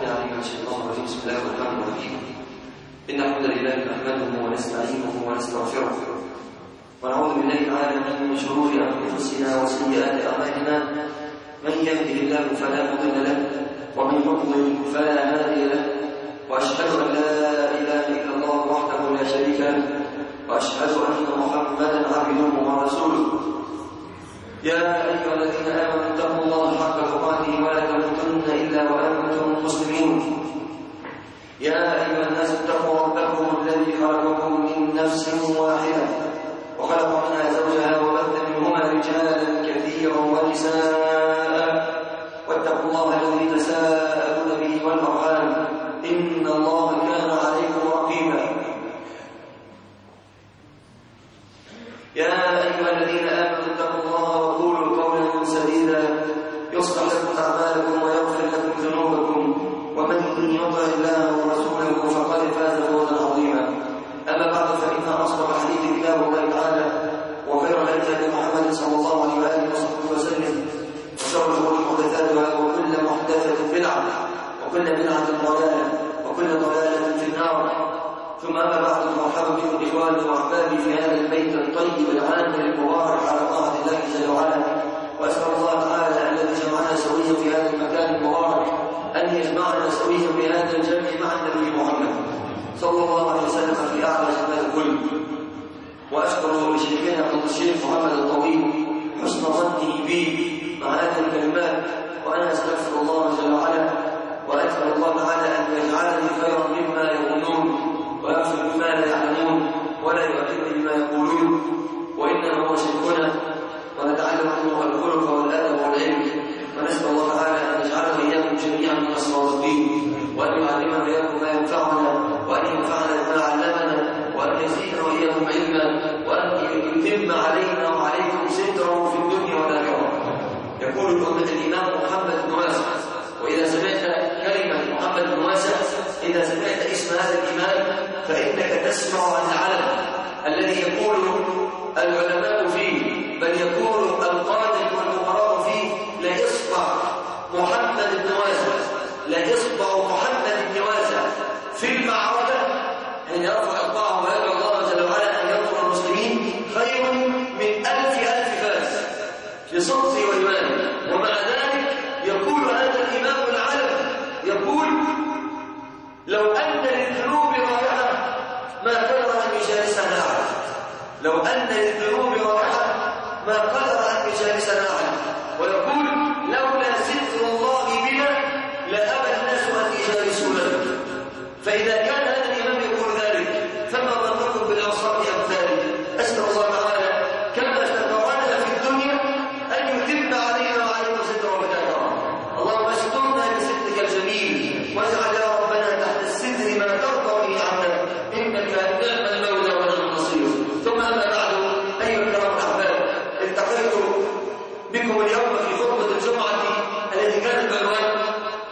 العليم من الشيطان الرجيم بسم الله الرحمن الرحيم إن الحمد لله نحمده ونستعينه ونستغفره ونعوذ بالله تعالى من شرور أنفسنا وسيئات أعمالنا من يهده الله فلا مضل له ومن يضلل فلا هادي له وأشهد أن لا إله إلا الله وحده لا شريك له وأشهد أن محمدا عبده ورسوله يا أيها الذين آمنوا اتقوا الله حق تقاته ولا تموتن إلا وأنتم مسلمون يا أيها الناس اتقوا ربكم الذي خلقكم من نفس واحدة وخلق منها زوجها وبث منهما رجالا كثيرا ونساء واتقوا الله الذي تساءلون به والأرحام إن الله كان عليكم رقيبا يا أيها الذين آمنوا اتقوا الله وقولوا قولا سديدا يصلح لكم أعمالكم ويغفر لكم ذنوبكم ومن يطع الله ورسوله فقد فاز فوزا عظيما أما بعد فإن أصدق الحديث كتاب الله تعالى وخير الهدي محمد صلى الله عليه وآله وصحبه وسلم وشر الأمور محدثاتها وكل محدثة بدعة وكل بدعة ضلالة وكل ضلالة في النار ثم أما بعد مرحبا بكم إخواني وأحبابي في هذا البيت الطيب العام المبارك على طاعة الله جل وعلا وأسأل الله تعالى الذي جمعنا سويا في هذا المكان المبارك أن يجمعنا سويا في هذا الجمع مع النبي محمد صلى الله عليه وسلم في أعلى جبال الكل وأشكر شيخنا عبد الشيخ محمد الطويل حسن ظنه بي مع هذه الكلمات وأنا أستغفر الله جل وعلا وأسأل الله تعالى أن يجعلني خيرا مما يظنون ويغفر بما لا يعلمون ولا يؤكد بما يقولون وإنما هو شيخنا ونتعلم عنه الخلق والأدب والعلم ونسأل الله تعالى أن يجعلنا إياكم جميعا من الصادقين وأن يعلمنا إياكم ما ينفعنا وأن ينفعنا بما علمنا وأن يزيدنا وإياكم علما وأن يتم علينا وعليكم ستره في الدنيا والآخرة يقول الإمام محمد بن واسع وإذا سمعت كلمة محمد بن واسع إذا سمعت اسم هذا الإمام فإنك تسمع عن العلم الذي يقول العلماء فيه بل يقول القادة والأمراء فيه لا يصبع محمد بن واسع لا يصبع محمد بن واسع في المعركة حين يرفع إقطاعه ويدعو الله جل وعلا أن ينصر المسلمين خير من ألف ألف فارس لصدقه وإيمانه ومع ذلك يقول هذا الإمام العلم يقول لو أن للذنوب رائحة ما قدر أن يجالسها ناعم لو أن للذنوب رائحة ما قدر أن يجالسها ناعم ويقول لولا ستر الله بنا لأبى الناس أن يجالسونا فإذا كان هذا الإمام يقول ذلك فما ظنكم بالأوصاف أمثاله أسأل الله تعالى كما استقرنا في الدنيا أن يتم علينا وعليكم ستر وبتاكرا اللهم استرنا بسترك الجميل واجعل يا ربنا تحت الستر ما ترضى به عنا إنك نعم المولى ونعم النصير ثم أما بعد أيها الكرام الأحباب التقيت بكم اليوم في خطبة الجمعة التي كانت بعنوان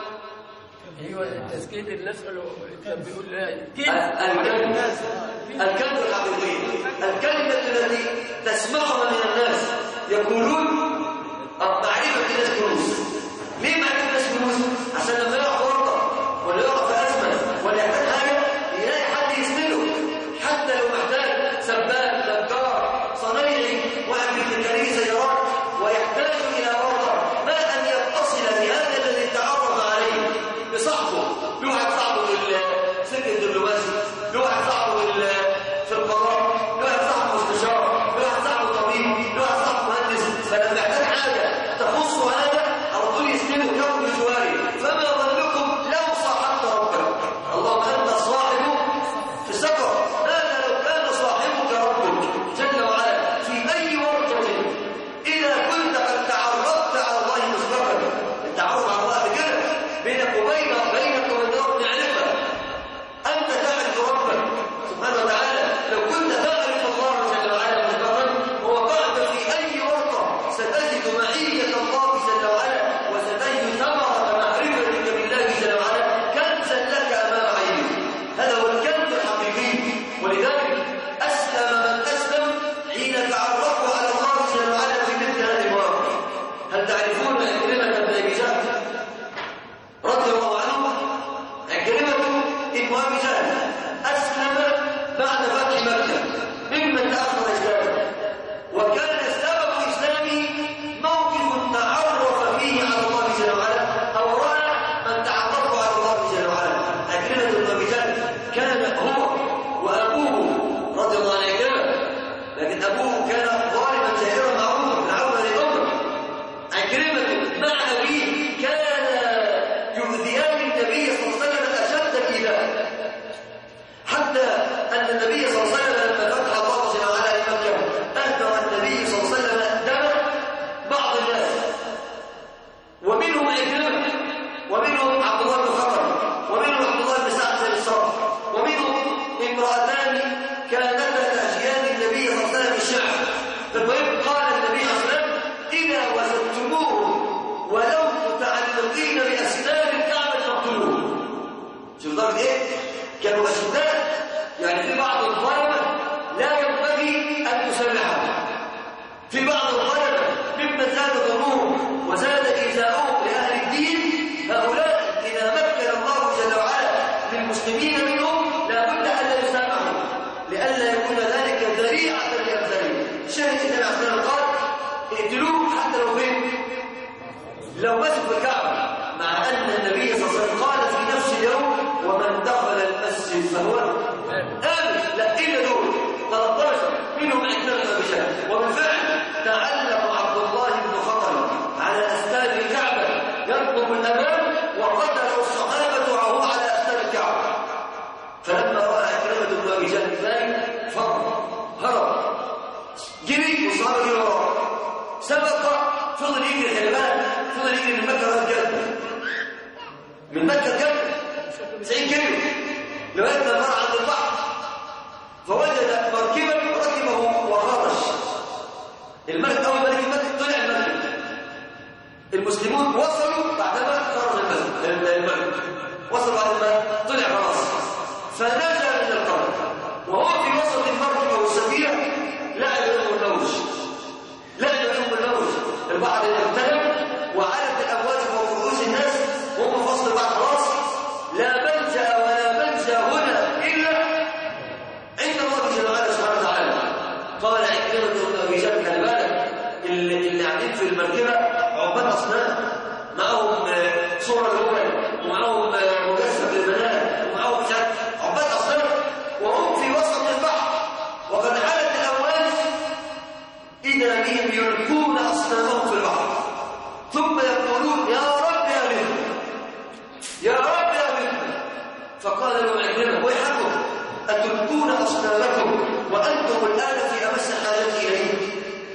ايوه التسكيت الناس قالوا كان بيقول لا الكلمة الكلمة الحقيقية الكلمة التي تسمعها من الناس يقولون معرفة الناس كنوز ليه معرفة الناس كنوز؟ عشان لما يقع ورطة ولا يقع في أزمة ولا يحتاج حاجة يلاقي حد يسنده حتى لو محتاج سباك نجار صنايعي واحد من ميكانيكي سيارات ويحتاج إلى ورطة ما أن يتصل بهذا الذي تعرض عليه بصاحبه له واحد صاحبه في السلك الدبلوماسي له واحد صاحبه في القضاء له واحد صاحبه مستشار له واحد صاحبه طبيب له واحد صاحبه مهندس فلما يحتاج حاجه تخص هذا على طول يسنده كم بجواري فما ظنكم لو صاحبت ربك اللهم انت صاحب في السفر ماذا لو كان صاحبك ربك جل وعلا في اي ورطه اذا كنت قد تعرضت على الله مسبقا التعرف على الله قبل كده بينك وبين بينك وبين رب معرفه انت تعرف ربك سبحانه وتعالى لو كنت تعرف الله جل وعلا مسبقا ووقعت في اي ورطه ستجد معيه الله جل وعلا وستجد ثمره معرفتك بالله جل وعلا كنزا لك امام عينك هذا هو الكنز الحقيقي ولذلك اسلم من اسلم حين تعرفوا على الله جل وعلا في مثل هذه المواقف هل تعرفون عكرمه بن ابي جهل رضي الله عنه لدرجه ايه كانوا اشداء يعني في بعض الظلمه لا ينبغي ان تسلحهم في بعض الظلمه ممن زاد ظلمهم وزاد ايذاؤهم لاهل الدين هؤلاء اذا مكن الله جل وعلا للمسلمين منهم لابد ان لا يسامحوا لئلا يكون ذلك ذريعه لامثالهم شاهد النبي عليه الصلاه والسلام قال اقتلوه حتى لو فين لو مسكوا الكعبه مع ان النبي صلى الله عليه وسلم قال في نفس اليوم ومن دخل المسجد فهو امن لا الا دول 13 منهم عندنا بشار وبالفعل تعلق عبد الله بن خطر على استار الكعبه يطلب الامان وقتله الصحابه وهو على استار الكعبه فلما راى عكرمه بن ابي جهل ذلك فر هرب جري وصار يجري وراه سبق فضل يجري خلي بالك فضل يجري من مكه لغايه جده من مكه لجده 90 كيلو لغايه ما مر عند البحر فوجد مركبا ركبه وخرج الملك اول ملك الملك طلع الملك المسلمون وصلوا بعدما خرج الملك الملك وصلوا بعد ما طلع خلاص فنزل من القريه وهو في وسط المركبه والسفينه لعب لهم اللوج لعب لهم اللوج البحر اغتنم وعلت الامواج فوق رؤوس الناس وهم في وسط البحر خلاص لا ملجا ولا منجا هنا الا عند الله جل وعلا سبحانه وتعالى قال عكرمه بن ابي جهل خلي بالك اللي, اللي قاعدين في المركبه عباد اصنام معاهم آه، صوره الهبل ومعاهم آه، مجسم للبنات ومعاهم مش عارف عباد اصنام وهم في وسط البحر وقد علت الامواج اذا بهم يلقون اصنامهم في البحر ثم يقولون يا رب يا بهم يا رب يا بهم فقال له عكرمه ويحكم اتلقون اصنامكم وانتم الان في امس حاجه اليه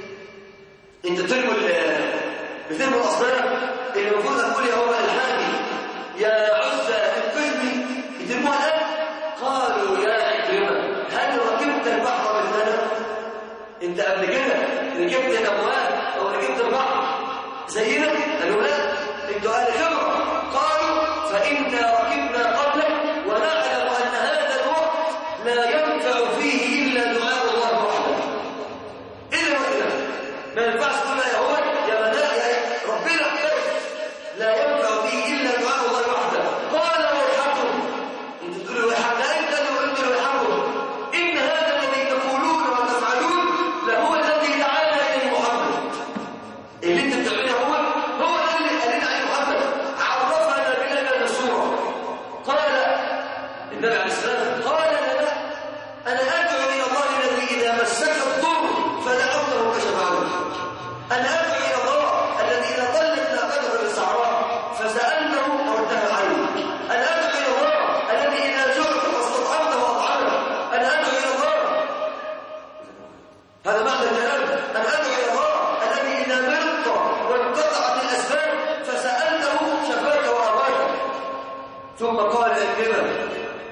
انت ترموا ال- بترموا الاصنام اللي المفروض اقول يا هو الحامي يا عزة انقذني يترموها الان قالوا يا عكرمه هل ركبت البحر مثلنا انت قبل كده ركبت الاموال او ركبت البحر زينا قالوا لا انتوا اهل خبره قالوا فانا ركبنا قبلك ونعلم ان هذا الوقت لا ينفع فيه الا دعاء الله وحده الا وإلا ما ينفعش تقول يا هو يا مناء يا ربنا بس لا ينفع فيه الا دعاء الله وحده قال ويحكم انت تقول ويحكم لا انت اللي قلت ويحكم ان هذا الذي تقولون وتفعلون لهو الذي دعانا اليه محمد اللي انت بتعمله هو هو ده اللي قال لنا عليه محمد عرفنا بلنا الصوره قال النبي عليه السلام قال لنا انا ادعو الى الله الذي اذا مسك الضر فدعوته كشف عنه انا ادعو الى الله الذي اذا ضلت ناقته في الصحراء فسالته ردها عنه انا ادعو الى الله الذي اذا جعت فاستطعمته واطعمه انا ادعو الى الله هذا معنى الكلام أن أدعو إلى الله الذي إذا مرضت وانقطعت الأسباب فسألته شفاك وأرواك ثم قال أكرمه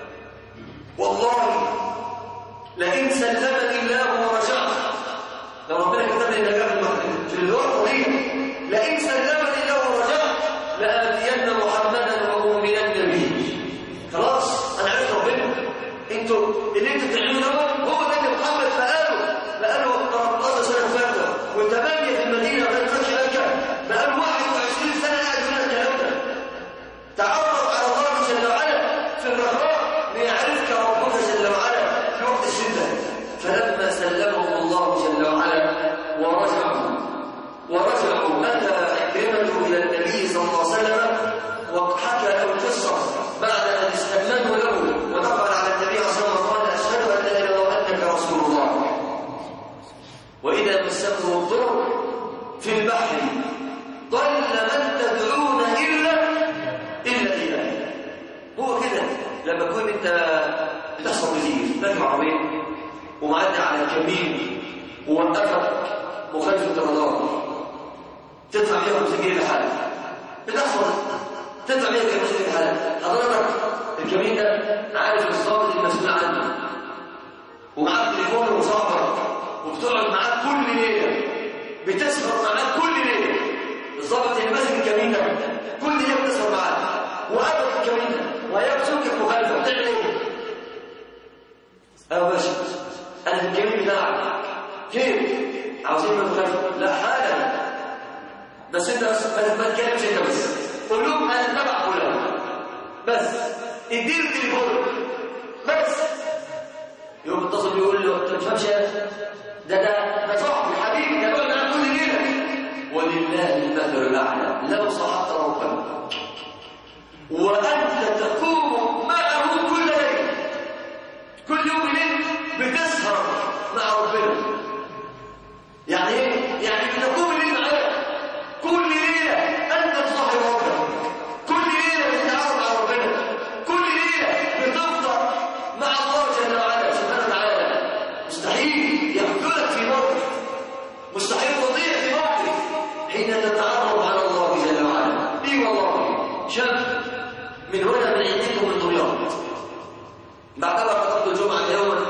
والله لئن سلمني الله ورجعت لو ربنا كتب لي النجاة في المخرج في الورقة دي لئن سلمني الله ورجعت لآتين محمدا وأؤمنن به خلاص أنا عرفت ربنا انتوا اللي انتوا بتعملوه ده هو ده اللي محمد بقاله بقاله 13 سنه فاتوا وثمانيه في المدينه وكان فتح مكه بقاله 21 سنه قاعد يقول الكلام ده تعرف على الله جل وعلا في الرخاء ليعرفك ربك جل وعلا في وقت الشده فلما سلمهم الله جل وعلا ورجعوا ورجعوا اتى عكرمه الى النبي صلى الله عليه وسلم وحكى له القصه بعد ان استأمنوا له ودخل على النبي صلى الله عليه وسلم وقال اشهد ان لا اله الا الله وانك رسول الله واذا مسكه الضر في البحر ضل من تدعون الا الا اله هو كده لما تكون انت بتحصل كتير راكب عربيه ومعدي على الكمين ووقفك مخالفه الرادار تدفع 150 جنيه لحالك بتحصل تدفع 150 جنيه لحالك حضرتك الكمين ده عارف الضابط المسؤول عنه ومعاك تليفون ومصابر وبتقعد معاك كل ليله بتسهر معاك كل ليله الضابط اللي ماسك الكمين ده كل ليله بتسهر معاك وقابلك الكمين ده وهيبسطك مخالفه بس انت بس ما ما تتكلمش انت بس قول لهم انا تبع فلان بس اديله التليفون بس يوم اتصل بيقول له انت مش فاهمش ده ده ده صاحبي حبيبي ده بقى معاه كل ليله ولله المثل الاعلى لو صحبت ربك وانت تقوم معه كل ليله كل يوم ليل بتسهر مع ربنا يعني ايه يعني بتقوم الليل معاه كل ليله انت تصاحب ربك كل ليله بتتعاون مع ربنا كل ليله بتفطر مع الله جل وعلا سبحانه وتعالى مستحيل يخذلك في موقف مستحيل تضيع في موقف حين تتعرف على الله جل وعلا اي والله شاب من هنا من عندكم من دمياط بعدما خطبت الجمعه يوما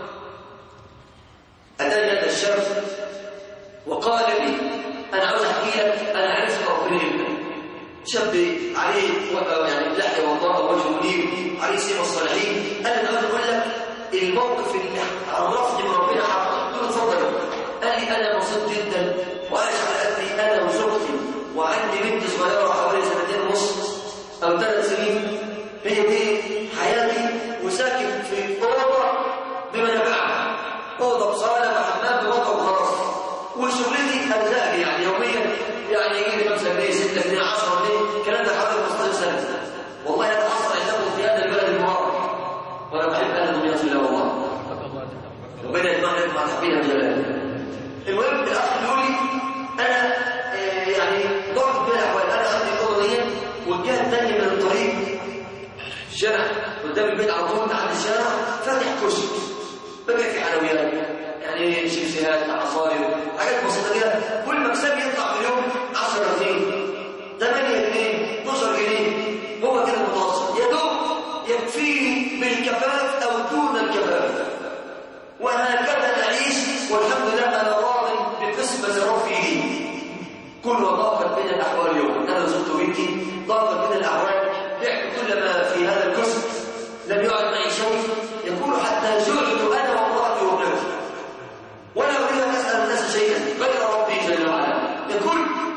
اتاني هذا الشاب وقال لي انا عاوز احكي لك انا عرفت ربنا امتى شاب عليه و- يعني لحيه وضاء ووجه منير عليه سيما الصالحين انا عاوز اقول لك الموقف اللي عرفني من ربنا حقا قلت له اتفضل قال لي انا مبسوط جدا وعايش على قدي انا وزوجتي وعندي بنت صغيره حوالي سنتين ونص او ثلاث سنين هي دي حياتي وساكن في اوضه بمنابعها اوضه بصاله وحمام بوضع وخلاص وشغلتي ارزاقي يعني يوميا يعني يجي لي 5 جنيه 6 جنيه 10 جنيه الكلام ده حوالي 15 سنه والله انا اصلا عندكم في هذا البلد المبارك وانا بحب اهل دمياط الله والله ربنا يجمعنا مع تحبينا بجلاله المهم الاخ بيقول لي انا آه، يعني ضغط بين الاحوال انا عندي الاوضه دي والجهه الثانيه من الطريق الشارع قدام البيت على طول عند الشارع فاتح كشك ببيع فيه حلويات يعني شيبسيهات عصاير حاجات بسيطه كده كل مكسب يطلع في اليوم 10 جنيه 8 جنيه 12 جنيه هو كده المتوسط يا دوب يكفيه بالكفاف او دون الكفاف وهكذا نعيش والحمد لله انا راض بقسمه ربي لي كل وضاقت بين الاحوال اليوم انا زرت بنتي ضاقت بين الاحوال بعت كل ما في هذا القسم لم يعد معي شيء يقول حتى جعت انا وامراتي وابنتي ولا اريد ان اسال الناس شيئا غير ربي جل وعلا يقول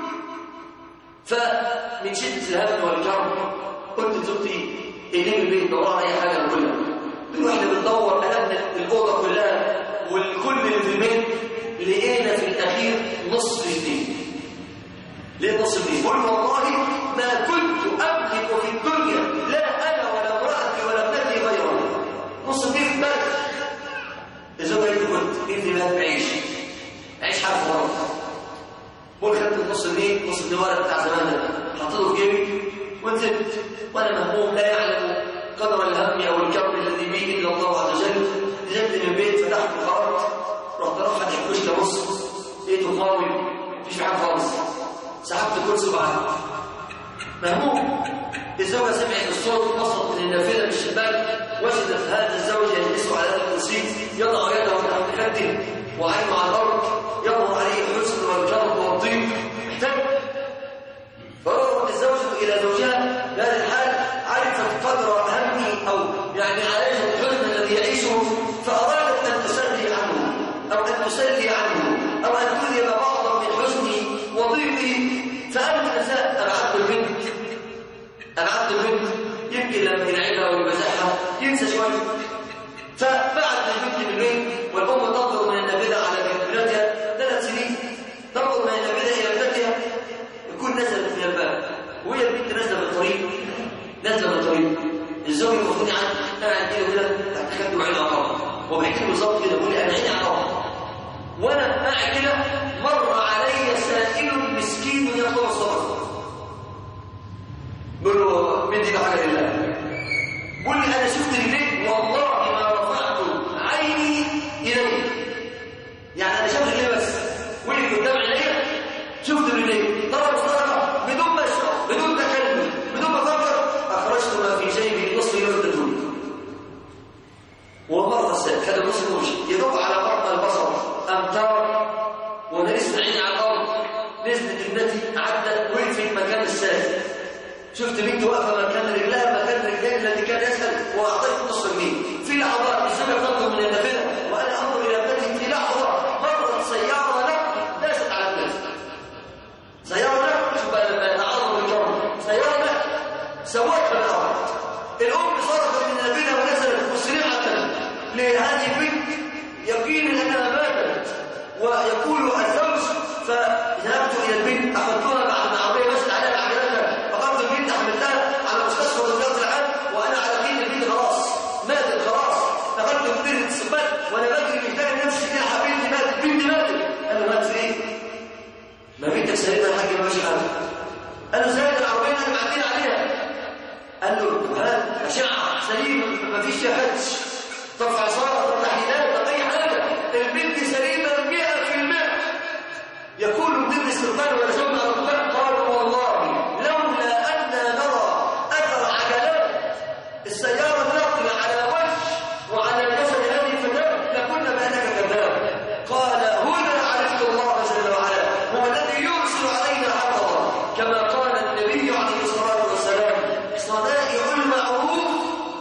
فمن شده الهم والكرب قلت لزوجتي ايدين البيت دور على اي حاجه نقولها دول احنا بندور قلبنا الاوضه كلها والكل اللي في البيت لقينا في الاخير نصف جنيه ليه نصف جنيه؟ قل والله ما كنت املك في الدنيا لا انا ولا امراتي ولا ابنتي غيره نصف جنيه في بالك الزوجه اللي كنت ابني مات بعيش عيش حرف غلط قول خدت النص جنيه نص جنيه ورق بتاع زمان ده حطيته في جيبي ونزلت وانا مهموم لا يعلم قدر الهم او الكرب الذي بي الا الله عز وجل نزلت من البيت فتحت الخرط رحت راح فتح الكشك بص لقيته خاوي مفيش حاجه خالص سحبت الكرسي وبعدت مهموم الزوجة سمعت الصوت نصت من النافذة من الشباك وجدت هذا الزوج يجلس على هذا الكرسي يضع يده تحت خده وعينه على الأرض يظهر عليه الحزن والكرب والضيق محتاج فرغبت الزوجة إلى زوجها بهذا الحال عرفت قدر همه أو يعني عليه الحزن الذي يعيشه فأرادت أن تسلي عنه أو أن تسلي عنه أو أن تذهب بعضا من حزني وضيقي فأنا النساء أبعدت البنت أبعدت البنت يمكن لما يلعبها ويمزحها ينسى شوية فبعد البنت من البيت والأم تنظر من النافذة على ابنتها ثلاث سنين تنظر من النافذة إلى ابنتها يكون نزلت من الباب وهي البنت نازله من الطريق نازله من الطريق الزوج المفروض عنه قاعد كده كده تحت خده وعينه على الارض هو بيحكي لي بالظبط كده بيقول لي انا عيني على الارض وانا قاعد كده مر علي سائل مسكين يطلب الصدقه بقول له من دي حاجه لله بقول لي انا شفت رجليك والله ما رفعت عيني اليك يعني انا شفت رجليه بس وقف قدام عينيا شفت رجليه ضرب صدقه بدون ما اشعر بدون تكلم بدون ما افكر اخرجت ما في جيبي نصف يردة ومر السائل هذا نصف وجه يدق على مرمى البصر امتار وانا لسه عيني على الارض نزلت ابنتي عدت وقفت مكان السائل شفت بنت واقفه مكان رجلها مكان رجلها الذي كان يسال واعطيت نصف جنيه في لحظات الزوجه تنظر من النافذه وانا انظر الى ابنتي في لحظه مرت سياره نقل داست على ابنتي سياره نقل قال له زي العربيه اللي معدين عليها قال له ها اشعه سليمه ما فيش فيها فتش طب عصاره طب تحليلات طب اي حاجه البنت سليمه 100% يقول ابن السلطان ولا سمع الرحمن قالوا والله لولا أننا نرى أثر عجلات السيارة تقل على وجه وعلى الجسد الذي فتاه لكنا بأنك كذاب قال هنا عرفت الله جل وعلا هو الذي يرسل علينا حفظا كما قال النبي عليه الصلاة والسلام صنائع المعروف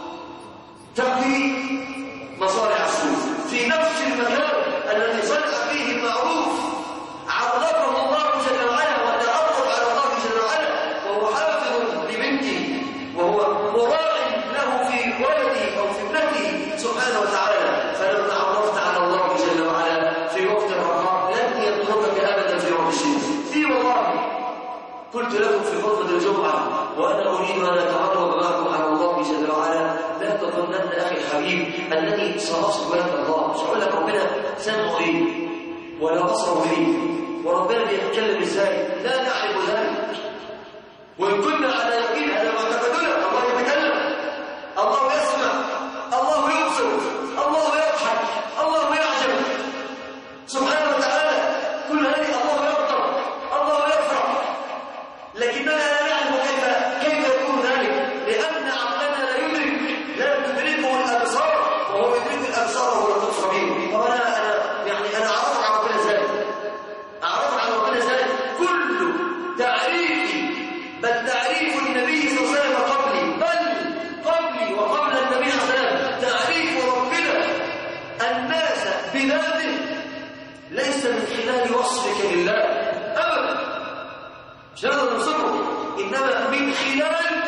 تقي مصالح السوء في نفس المكان الذي صنع فيه المعروف عرفه الله جل وعلا وتعرف على الله جل وعلا وهو حافظ لبنته وهو مراع له في ولده او في ابنته سبحانه وتعالى فلما عرفت على الله جل وعلا في وقت الرخاء لن يتركك ابدا في وقت الشده في والله قلت لكم في خطبة الجمعة وأنا أريد أن أتعرض معكم على الله جل وعلا لا تظنن أخي الحبيب أنني سأصل ولد الله مش هقول لك ربنا سمعه إيه ولا بصره إيه وربنا بيتكلم إزاي لا نعرف ذلك وإن كنا على يقين على معتقدنا الله يتكلم الله يسمع الله يبصر الله يضحك الله يعجب سبحانه وتعالى كل هذه الله يغضب الله يفرح لكننا لا نعلم كيف كيف يكون ذلك لأن عقلنا لا يدرك لا تدركه الأبصار وهو يدرك الأبصار وهو لطيف خبير طب أنا أنا يعني أنا أعرف عن ربنا إزاي؟ أعرف عن ربنا إزاي؟ كل تعريفي بل تعريف النبي صلى الله عليه وسلم قبلي بل قبلي وقبل النبي صلى الله عليه وسلم تعريف ربنا الناس بذاته ليس من خلال وصفك لله أبدا مش هذا نوصفه إنما من خلال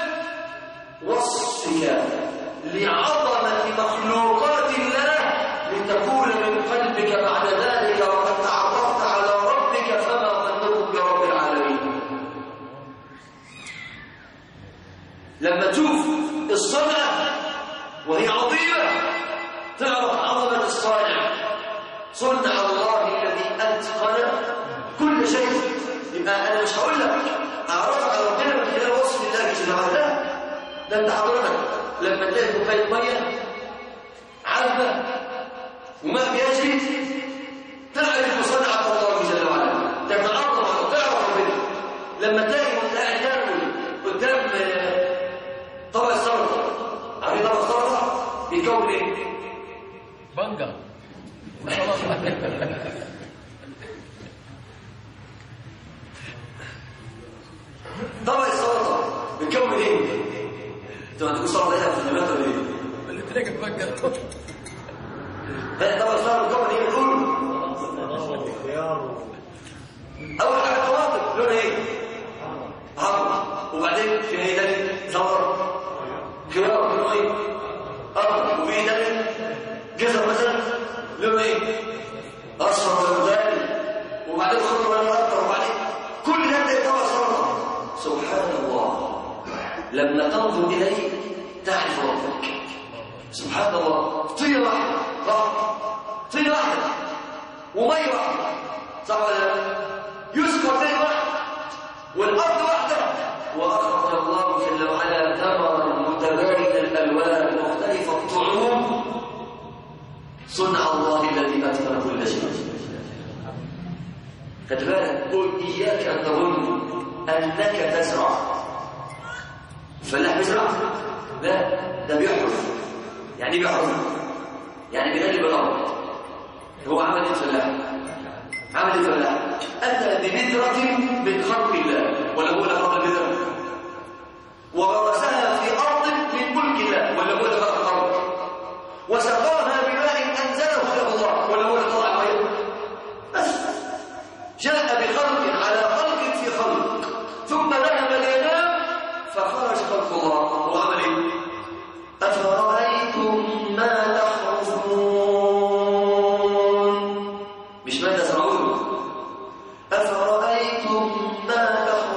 وصفك لعظمة مخلوقات الله لتكون من قلبك بعد ذلك وقد تعرفت على ربك فما ظنكم برب العالمين لما تشوف الصنعة وهي عظيمة تعرف عظمة الصانع صنع الله الذي أتقن كل شيء يبقى أنا مش هقول لك أعرفك على ربنا من خلال وصف الله جل وعلا ده أنت حضرتك لما تلاقي كوباية مية عذبة وماء بيجري تعرف صنعة الله جل وعلا تتعظم على تعرف ربنا لما تلاقي وانت قاعد تاكل قدام آه، طبق السلطة عارفين طبق السلطة بيكون ايه؟ بنجر وسلطة طبق السلطة بيكون ايه؟ انتوا عندكم سلطة هنا في الجامعات ولا ايه؟ اللي تلاقي بنجر لا طبق السلطة بيكون ايه بنقول؟ أول حاجة طماطم لونها ايه؟ أحمر وبعدين في ايه تاني؟ ثمر خيار لونه ايه؟ أخضر وفي ايه تاني؟ جزر مثلا لونه ايه؟ أصفر ولا غالي وبعدين خضر ولا أخضر وبعدين كل ده تلاقي طبق سلطة سبحان الله لما تنظر إليه تعرف ربك سبحان الله طية واحدة صح طية واحدة ومية واحدة صح ولا لا؟ يسكر زي واحد والأرض واحدة وأخرج الله جل وعلا ثمرا متباين الألوان مختلف الطعوم صنع الله الذي أتقن كل شيء خد بالك قل إياك أن تظن أنك تزرع الفلاح بيزرع لا ده بيحرث يعني ايه بيحرث يعني بيقلب الأرض هو عمل ايه الفلاح عمل ايه الفلاح أتى ببذرة من خلق الله ولا هو اللي خلق البذرة وغرسها في أرض من ملك الله ولا هو اللي خلق الأرض وسقاها بماء أنزله له الله ولا هو اللي طلع المية بس جاء بخلق على خلق في خلق ثم ذهب لينام فخرج خلق الله وعمل ايه أفرأيتم ما تحرثون مش ما تزرعون أفرأيتم ما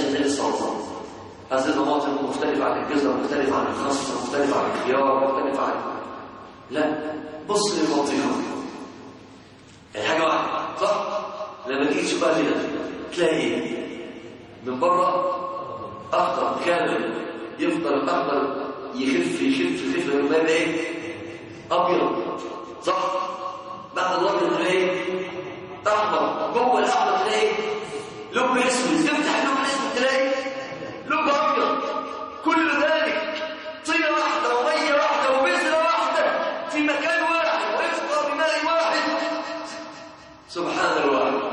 النبي صلى الله عليه وسلم هذه الطماطم مختلفة عن الجزر مختلفة عن الخس مختلفة عن الخيار مختلفة عن لا بص للبطيخة يعني حاجة واحدة صح؟ لما تيجي تشوفها كده تلاقي ايه؟ من بره أخضر كامل يفضل الأخضر يخف يخف يخف لما يبقى ايه؟ أبيض صح؟ بعد الأبيض تلاقي ايه؟ أحمر جوه الأحمر تلاقي ايه؟ لب اسود تفتح اللب الاسود تلاقي لب ابيض كل ذلك طينه واحده وميه واحده وبذره واحده في مكان واحد ويسقى بماء واحد سبحان الواحد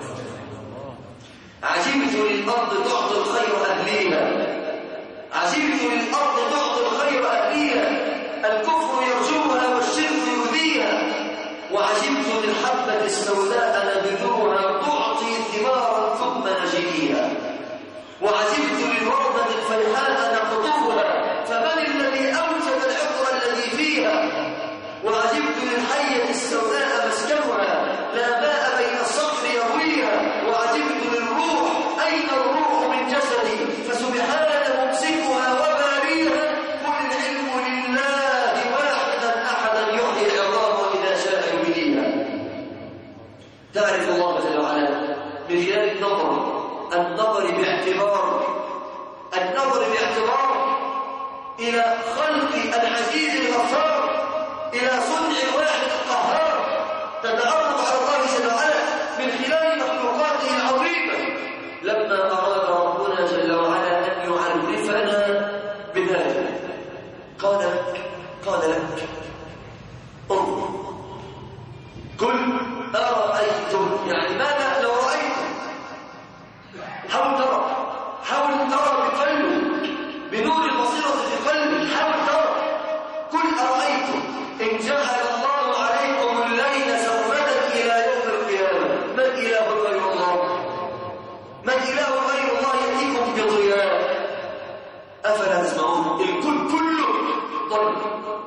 عجبت للارض تعطي الخير اهليها عجبت للارض تعطي الخير اهليها الكفر يرجوها والشرك يؤذيها وعجبت للحبه السوداء نبذوها تعطي ثمارا ثم نجنيها وعجبت للوردة الفيحاء نقطفها فمن الذي أوجد العطر الذي فيها وعجبت للحية السوداء مسكنها لا ماء بين الصخر يرويها وعجبت للروح أين الروح من جسدي فسبحان ممسكها وباريها قل العلم لله واحدا أحدا يحيي العظام إذا شاء يبديها تعرف الله جل وعلا من خلال النظر النظر باعتبار النظر باعتبار إلى خلق العزيز الغفار إلى صنع الواحد القهار تتعرف على الله جل وعلا من خلال مخلوقاته العظيمة لما أراد ربنا جل وعلا أن يعرفنا بذلك قال لك قال لك انظر كل أرأيتم يعني ماذا لو رأيتم حاول ترى حاول ترى بقلبك بنور البصيرة في قلبك حاول ترى كل أرأيتم إن جعل الله عليكم الليل سرمدا إلى يوم القيامة من إله غير الله من إله غير الله يأتيكم بضياء أفلا تسمعون الكل كله ضل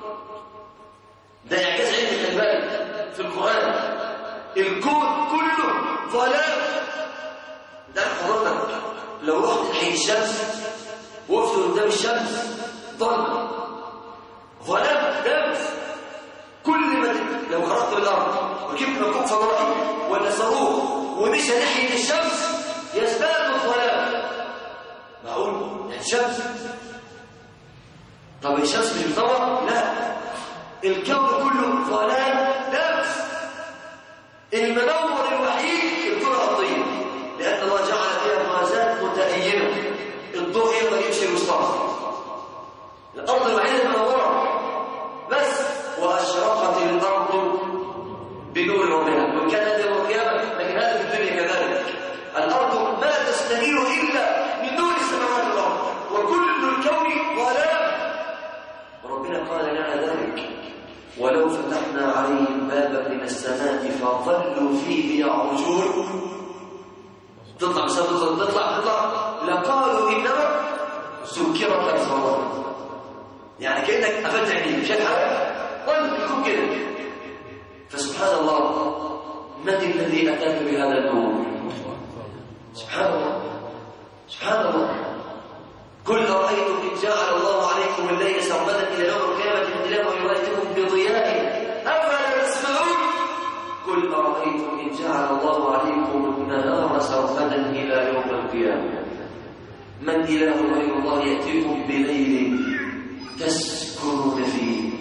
ده إعجاز علم البال في القرآن الكون كله ظلام ده حضرتك لو رحت ناحيه الشمس وقفت قدام الشمس ظلم ظلام دمس كل ما ت- لو خرجت بالارض وجبت مكوك فضائي ولا صاروخ ومشى ناحيه الشمس يزداد الظلام معقول يعني الشمس طب الشمس مش بتنور لا الكون كله ظلام دمس المنور الوحيد الكرة الأرضية لأن الله جعل فيها موازات متأينة الضوء يقدر يمشي وسطها الأرض الوحيدة المنورة بس وأشرقت الأرض بنور ربها وإن كان هذا يوم القيامة لكن هذا في الدنيا كذلك الأرض ما تستنير إلا من نور السماوات والأرض وكل الكون ظلام وربنا قال لنا ذلك ولو فتحنا عليهم بابا من السماء فظلوا فيه يعرجون تطلع مش هتطلع تطلع تطلع لقالوا انما سكرت ابصارهم يعني كانك قفلت عينيك شايف حاجه ظل يكون كده فسبحان الله من الذي اتاك بهذا النور سبحان الله سبحان الله كل رأيتم إن جعل الله عليكم الليل سرمدا إلى يوم القيامة من إله ويواتكم بضياء أفلا تسمعون قل أرأيتم إن جعل الله عليكم النهار سرمدا إلى يوم القيامة من إله غير الله يأتيكم بليل تسكنون فيه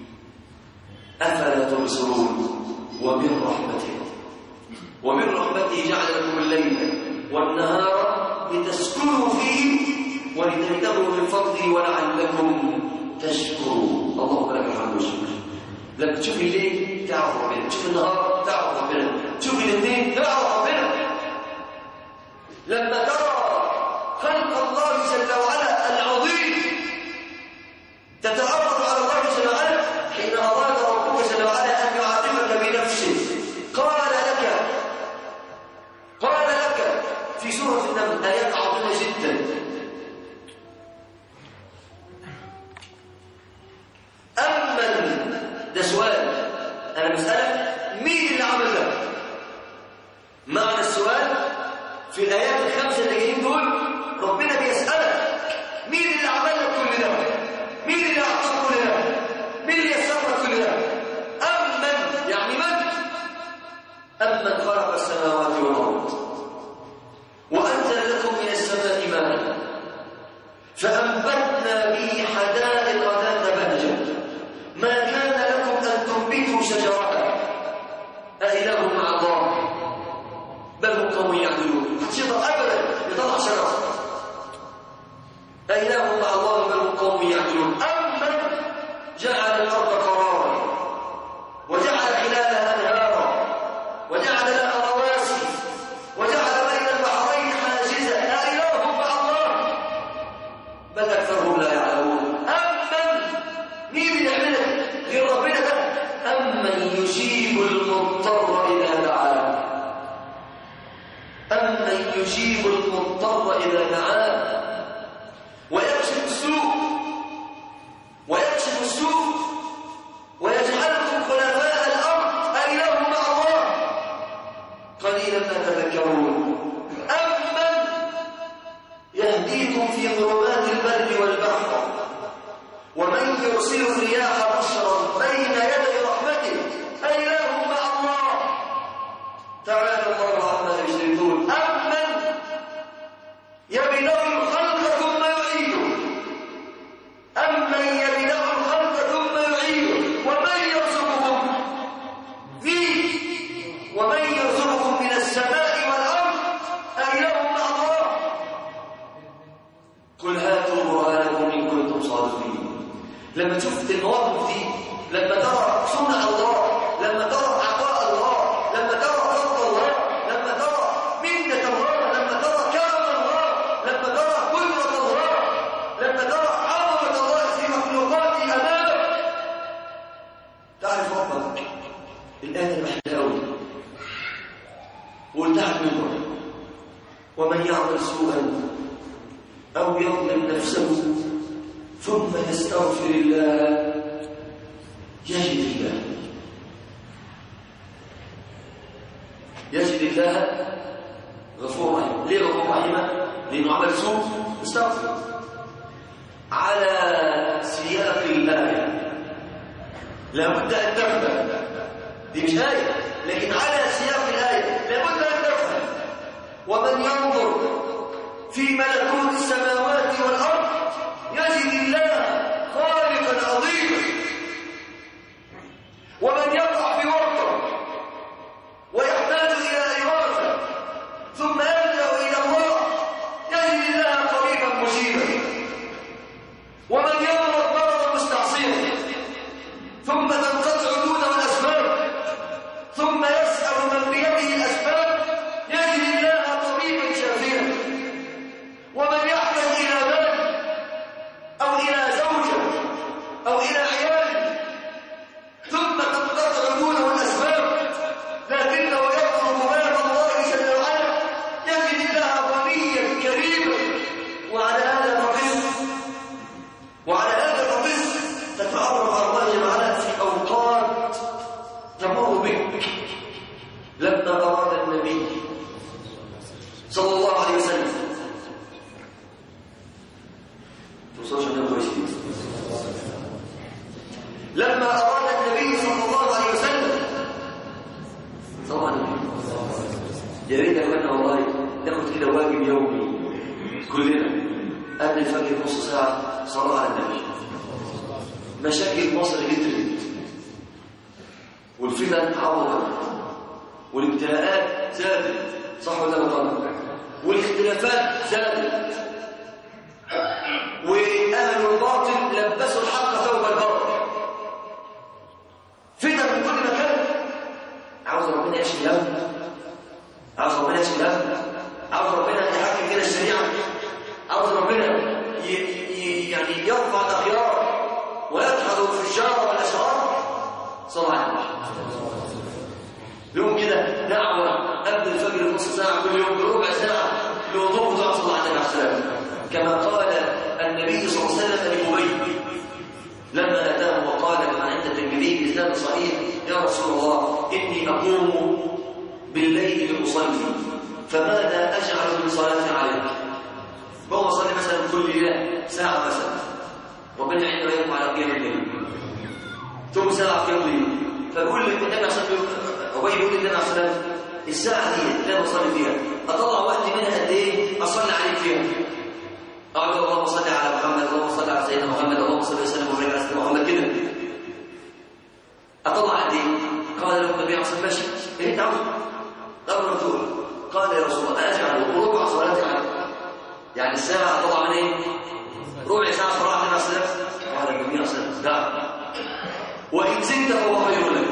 أفلا تبصرون ومن رحمته ومن رحمته جعل لكم الليل والنهار لتسكنوا فيه ولتبتغوا من فضله ولعلكم تشكرون اللهم لك الحمد والشكر لما تشوف الليل تعرف ربنا تشوف النهار تعرف ربنا تشوف الاثنين تعرف ربنا لما ترى خلق الله جل وعلا العظيم تتعرف على الله جل وعلا حين اراد ربك جل وعلا ان يعاتبك بنفسه قال لك قال لك في سوره النمل ايات عظيمه جدا أمن ده سؤال أنا بسألك مين اللي عمل ده؟ فأنبتنا به حدائق ذات بهجة ما كان لكم أن تنبتوا شجرها أإله مع الله بل هم قوم يعدلون شجرة أبدا يطلع شجرة أإله مع الله بل هم قوم يعدلون أمن جعل الأرض قرارا وجعل خلالها أنهارا وجعل لها رواسي وجعل بين البحرين حاجزا أإله مع الله بل أكثرهم لا يعلمون أمن مين اللي يعملها غير ربنا ده أمن يجيب المضطر إذا دعاه أمن يجيب المضطر إذا دعاه ويكشف السوء ويكشف السوء ويجعلكم خلفاء الأرض أإله مع الله قليلا ما تذكرون أمن يهديكم في ظلمات البر والبحر ومن يرسل الرياح بشرا بين يدي رحمته أإله مع الله تعالى الله عما يشركون أمن يبدأ الخلق ثم يعيده أمن يبدأ الخلق ثم يعيده ومن يرزقكم فيه ومن يرزقكم من السماء والأرض أإله مع الله قل هاتوا برهانكم إن كنتم صادقين لما تشوف المواقف دي لما ترى صنع الله لما ترى عطاء الله لما ترى فضل الله لما ترى منة الله لما ترى كرم الله لما ترى قدرة الله لما ترى عظمة الله في مخلوقاته أمامك تعرف ربك الآية المحلة أوي وارتاح منه ومن يعمل سوءا أو يظلم نفسه ثم يستغفر الله يجد الله يجد الله غفور رحيم ليه غفور رحيم لانه عمل سوء استغفر على سياق الايه لابد ان تفهم دي مش ايه لكن على سياق الايه لابد ان تفهم ومن ينظر في ملكوت السماوات والارض يجد الله خالقا عظيما ومن يقع في ورطه ويحتاج إلى إغاثة ثم يلجأ إلى الله يجد الله قريبا مجيبا ومن يمرض مرضا مستعصيا ثم تنقطع دونه الأسباب ثم يسأل من بيده الأسباب يجد الله طبيبا شافيا ومن يحتاج إلى مال أو إلى زوجة أو إلى عيال ثم تنقطع دونه الأسباب لكنه يطلب باب الله جل وعلا يجد الله غنيا كريما وعلى هذا الرقص وعلى هذا الرقص تتعرف على الله جل وعلا في أوقات تمر بك لما أراد النبي صلى الله عليه وسلم توصلش عندنا كويس لما أراد النبي صلى الله عليه وسلم طبعا يا ريت اخوانا والله ناخد كده واجب يومي كلنا قبل الفجر نص ساعة صلاة على النبي مشاكل مصر كترت والفتن عوضت والابتلاءات زادت صح ولا غلط والاختلافات زادت واهل الباطل لبسوا الحق ثوب الباطل فتن من كل مكان عاوز ربنا يشفي الهم عاوز ربنا يشفي الهم عاوز ربنا يحكم كده الشريعه عاوز ربنا ي... ي... يعني يرفع الاخيار ويدحض الفجار والاشرار صلى على النبي يوم كده دعوه قبل الفجر نص ساعه كل يوم بربع ساعه لوضوء دعوه صلى الله عليه وسلم كما قال النبي صلى الله عليه وسلم لابي لما اتاه وقال كما عند الترمذي بإسناد صحيح يا رسول الله إني أقوم بالليل لأصلي فماذا أجعل من صلاتي عليك؟ بقوم أصلي مثلا كل ليلة ساعة مثلا ربنا عنده يقوم على قيام الليل ثم ساعة قيام الليل فبقول لك النبي عليه الصلاة أبي يقول للنبي عليه الصلاة الساعة دي اللي أنا بصلي فيها أطلع وقت منها قد إيه أصلي عليك فيها أقول اللهم صل على صلى الله عليه وسلم ورجع اسلم محمد كده اطلع قد ايه؟ قال له النبي عليه الصلاه والسلام ماشي ايه انت عاوز؟ امر مفتوح قال يا رسول الله اجعل ربع صلاتي عليك يعني الساعه اطلع من ايه؟ ربع ساعه صلاه عليه الصلاه والسلام قال النبي عليه الصلاه والسلام نعم وان زدت فهو خير لك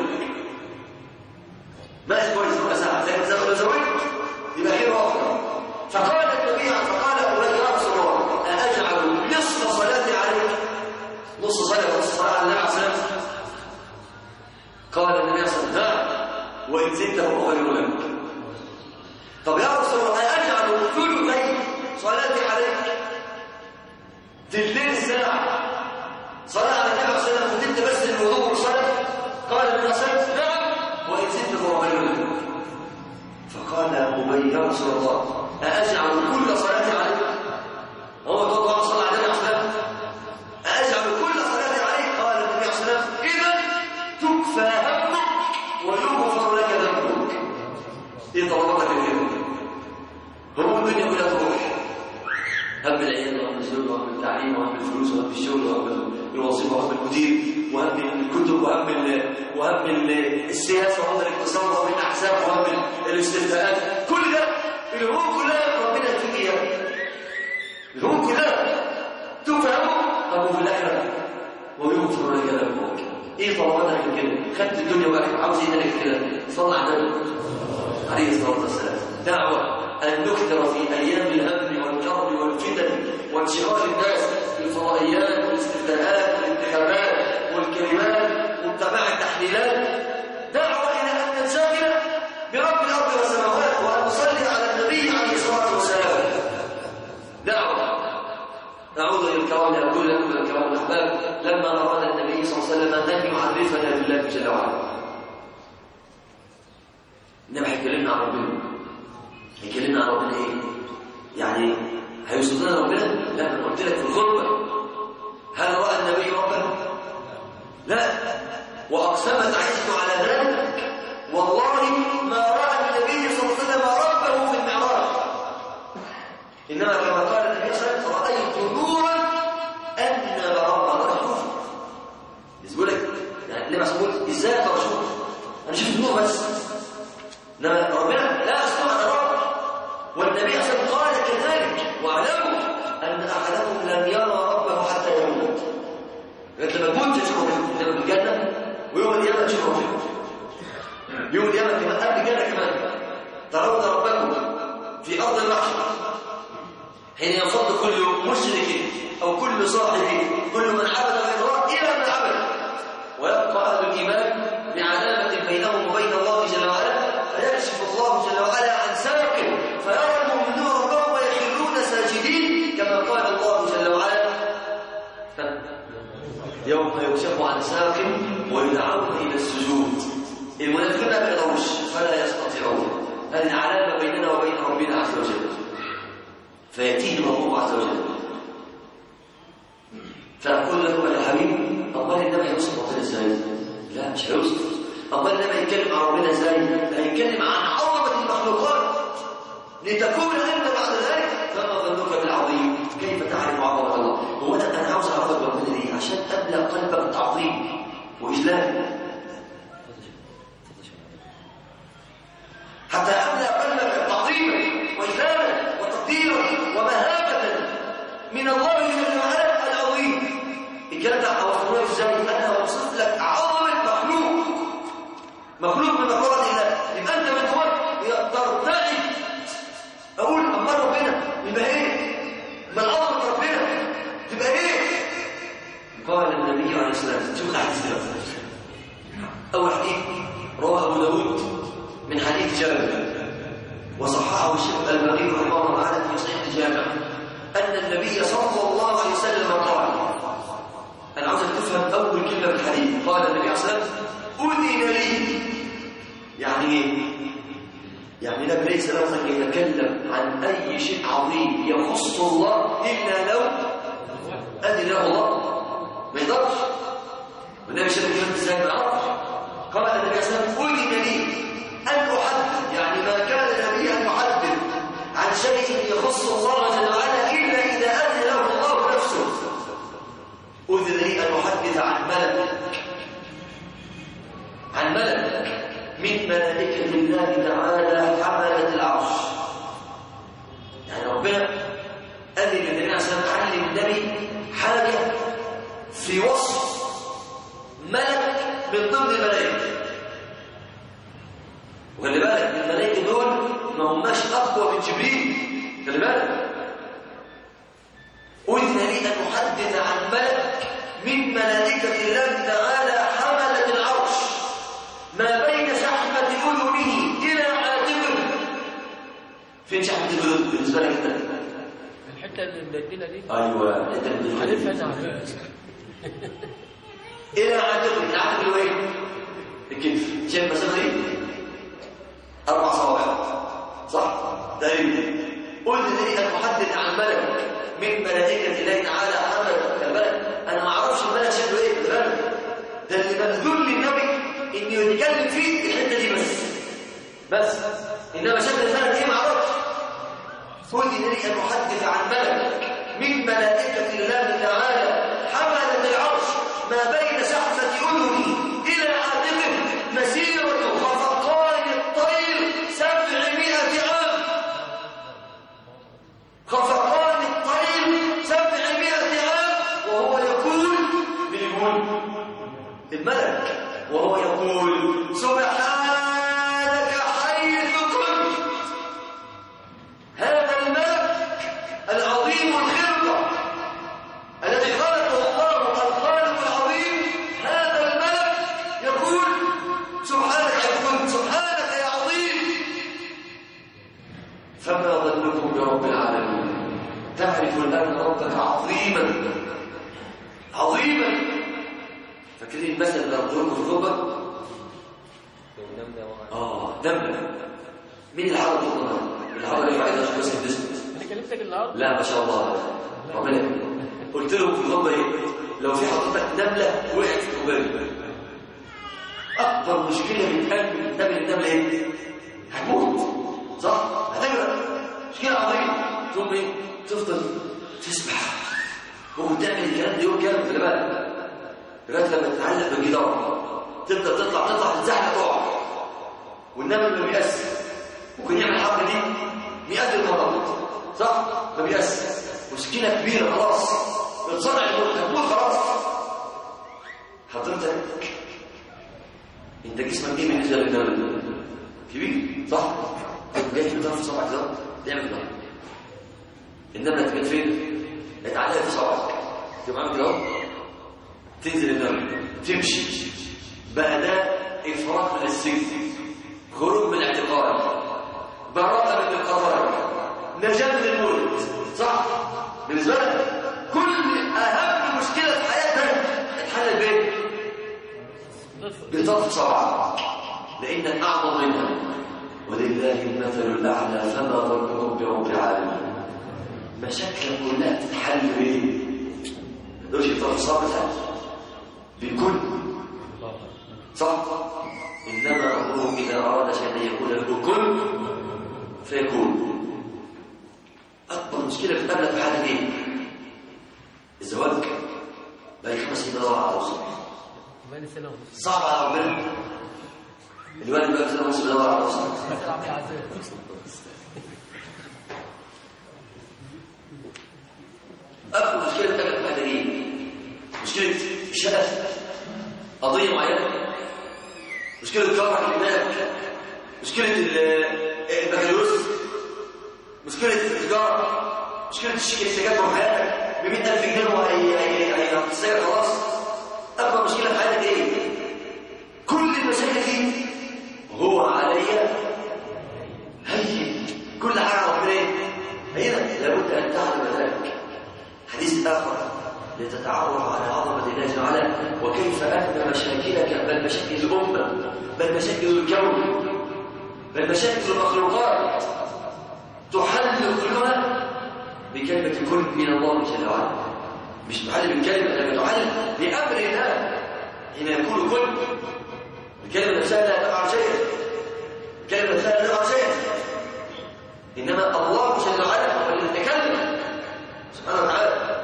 ما كويس ربع ساعه زي ما زودت يبقى خير افضل فقال النبي فقال ابي يا رسول الله اجعل نصف صلاتي عليك نص صلاه نص صلاه على النبي عليه الصلاه والسلام قال النبي صلى الله عليه وسلم وان زدت فهو خير لك طب يا رسول الله اجعل ثلثي صلاتي عليك تلتين الساعه صلاه على النبي عليه الصلاه والسلام وتلت بس الوضوء والصلاه قال النبي صلى الله عليه وسلم نعم وان زدت فهو خير لك فقال ابي يا رسول الله اجعل كل صلاتي عليك هو طبعا صلى على النبي عليه الصلاه والسلام اجعل كل صلاتي عليك قال النبي عليه الصلاه والسلام اذا تكفى همك ويغفر لك ذنبك ايه طلباتك اليوم هموم الدنيا كلها تروح هم العيال وهم الزوج وهم التعليم وهم الفلوس وهم الشغل وهم الوظيفه وهم المدير وهم الكتب وهم ال وهم ال السياسه وهم الاقتصاد وهم الاحزاب وهم الاستفتاءات كل ده الهموم كلها ربنا يكفيك اياها الهموم كلها تفهمه ابو في الاخره ويغفر لك ذنبك ايه طلباتك كده خدت الدنيا بقى عاوز ايه تاني كده صلى على النبي عليه الصلاه والسلام دعوه ان نكثر في ايام الهم والكرب والفتن وانشغال الناس بالفضائيات والاستفتاءات والانتخابات والكلمات واتباع التحليلات دعوه الى ان ننشغل برب الارض والسماوات وان نصلي على النبي عليه الصلاه والسلام دعوه نعود للكرام أقول لكم الكرام الأحباب لما أراد النبي صلى الله عليه وسلم أن يعرفنا بالله جل وعلا إنما هيكلمنا عن ربنا هيكلمنا عن ربنا إيه؟ يعني هيوصف لنا ربنا؟ لا أنا قلت لك في الخطبة هل رأى النبي ربه؟ لا وأقسمت عائشة على ذلك والله ما رأى النبي صلى الله عليه وسلم ربه في المعراج إنما كما قال النبي صلى الله عليه وسلم رأيت نورا أن رب رشوف يقول لك يعني ليه مسؤول إزاي رشوف أنا شفت النور بس إنما ربنا لا أسمع أنا رب والنبي صلى الله عليه وسلم قال كذلك واعلموا أن أحدكم لم يرى ربه حتى يموت لكن لما تموت تشوفه في الجنة ويوم القيامة تشوفه يوم القيامة كمان قبل الجنة كمان ترون ربكم في أرض المحشر حين ينفض كل مشرك أو كل صاحب كل من عبد غير الله إلى من عبد ويبقى أهل الإيمان بعلامة بينهم وبين الله جل وعلا فيكشف الله جل وعلا عن ساق فيرى المؤمنون ربهم ويخرون ساجدين كما قال الله جل وعلا يوم يكشف عن ساق ويدعون إلى السجود المنافقين ما يقدروش فلا يستطيعون هذه علامة بيننا وبين ربنا عز وجل فيأتيهم الله عز وجل فأقول له يا حبيبي أمال النبي هيوصف ربنا ازاي؟ لا مش هيوصف أمال النبي يتكلم عن ربنا ازاي؟ هيتكلم عن عظمة المخلوقات لتكون أنت بعد ذلك فما ظنك بالعظيم كيف تعرف عظمة الله؟ هو أنا أنا عاوز أعرفك بربنا ليه؟ عشان أملأ قلبك تعظيم وإجلال حتى أملأ قلبك تعظيما وإجلالا وتقديرا ومهابة من الله جل وعلا العظيم الكلام ده اوصفه لك ازاي انا اوصف لك عظمه مخلوق مخلوق من مخلوقات الله يبقى انت من جواك ترتعد اقول اما ربنا يبقى ايه ما العظمه ربنا تبقى ايه قال النبي عليه الصلاه والسلام شوف الحديث ده اول حديث رواه ابو داود من حديث جابر وصححه الشيخ البغي رحمه الله تعالى في صحيح الجامع ان النبي صلى الله عليه وسلم قال انا عاوزك تفهم اول كلمه في الحديث قال النبي عليه الصلاه والسلام اذن لي يعني ايه يعني النبي ليس له ان يتكلم عن اي شيء عظيم يخص الله الا لو اذن له الله ما يقدرش والنبي شاف الكلام ازاي ما يعرفش قال النبي عليه الصلاه والسلام اذن لي أن أحدث يعني ما كان النبي أن يحدث عن شيء يخص الله جل وعلا إلا إذا أذن له الله نفسه أذن لي الله تعالى حملة العرش يعني ربنا أذن للنبي عليه الصلاة والسلام علم النبي حاجة في وصف ملك من ضمن الملائكة وخلي بالك الملائكة دول ما هماش أقوى من جبريل خلي بالك أذن لي أن أحدث عن ملك من ملائكة الله تعالى حملة العرش ما بين شحمة أذنه إلى عاتقه فين شحمة الأذن بالنسبة لك أنت؟ الحته اللي مدلدله دي أيوه أنت عارفها بتقول انا عارفها إلى عاتقه العاتق اللي هو إيه؟ الكتف شايف المسافة دي؟ أربع صواحب صح؟ تقريبا قلت لي أن أحدث عن ملك من ملائكة الله تعالى حمل الملك أنا ما أعرفش الملك شكله إيه الملك ده اللي مبذول للنبي إنه يتكلم فيه الحتة دي بس بس إنما شكل الملك إيه ما أعرفش قلت لي أن أحدث عن ملك من ملائكة الله تعالى حملة العرش ما بين شحمة أذني إلى عاتقه مسيرة خفقان الطير سبعمائة عام خفقان الطير سبعمائة عام وهو يقول من يقول الملك وهو يقول سبحانك حيث كنت هذا الملك العظيم الخلقة الذي خلقه الله الخالق العظيم هذا الملك يقول سبحانك يا كنت سبحانك يا عظيم فما ظنكم برب العالمين تعرف الآن ربك عظيما عظيما فاكرين المثل اللي أرجوكم في الخطبة؟ آه نملة مين العرب يقولها؟ العرب اللي عايز بس الجسم انا كلمتك النهارده لا ما شاء الله ربنا يكرمك. قلت لهم في الخطبه ايه لو في حضرتك نمله وقعت في قبالي اكبر مشكله بتقابل النمله النمله ايه هتموت صح هتغرق مشكله عظيمه تقوم ايه تفضل تسبح وتعمل الكلام ده يوم كامل خلي بالك لغايه لما تتعلق بالجدار تبدا تطلع تطلع تتزحلق تقع والنمل ما بيأس ممكن يعمل الحركه دي مئات المرات صح ما بيأس مشكله كبيره خلاص بتصنع الموت هتموت خلاص حضرتك انت جسمك ايه بالنسبه للنمل كبير صح جاي في طرف صبعك ده تعمل ده النمله تبقى فين اتعلق في صبعك تبقى عامل كده اهو تنزل النمل تمشي بقى ده افراط من السجن خروج من الاعتقاد براءة من القضاء نجاة من الموت صح بالنسبة لك كل أهم مشكلة في حياتنا اتحل بين بطرف صبعك لأنك أعظم منها ولله المثل الأعلى فما ظنكم برب العالمين مشاكل كلها تتحل بإيه؟ تقولش بطرف صبعك بكل صح إنما أمره إذا أراد شيئا يقول له كن فيكون أكبر مشكلة في قبلك في حاجة إيه؟ الزواج بقى خمس سنين بدور على عروسة بقالي سنه ونص صعب على ربنا الوالد بقى سنة ونص بدور على عروسة بتلعب في عذاب أكبر مشكلة في قبلك في حاجة إيه؟ مشكلة شغف قضية معينة مشكلة جرح الإيمان مشكلة ال- البكالوريوس مشكلة التجارة مشكلة الشيك اللي جابه في حياتك ب 100000 جنيه وهي هي هي هتسير خلاص أكبر مشكلة في حياتك إيه؟ كل المشاكل دي هو عليا هين كل حاجة ربنا إيه؟ هينة لابد أن تعلم ذلك حديث آخر لتتعرف على عظمة الله جل وعلا وكيف أن مشاكلك بل مشاكل الأمة بل مشاكل الكون بل مشاكل المخلوقات تحل كلها بكلمة كن من الله جل وعلا مش تحل بالكلمة لما تحل بأمر الله حين يقول كن الكلمة نفسها لا تفعل شيئا الكلمة نفسها لا تفعل شيئا إنما الله جل وعلا هو الذي يتكلم سبحانه وتعالى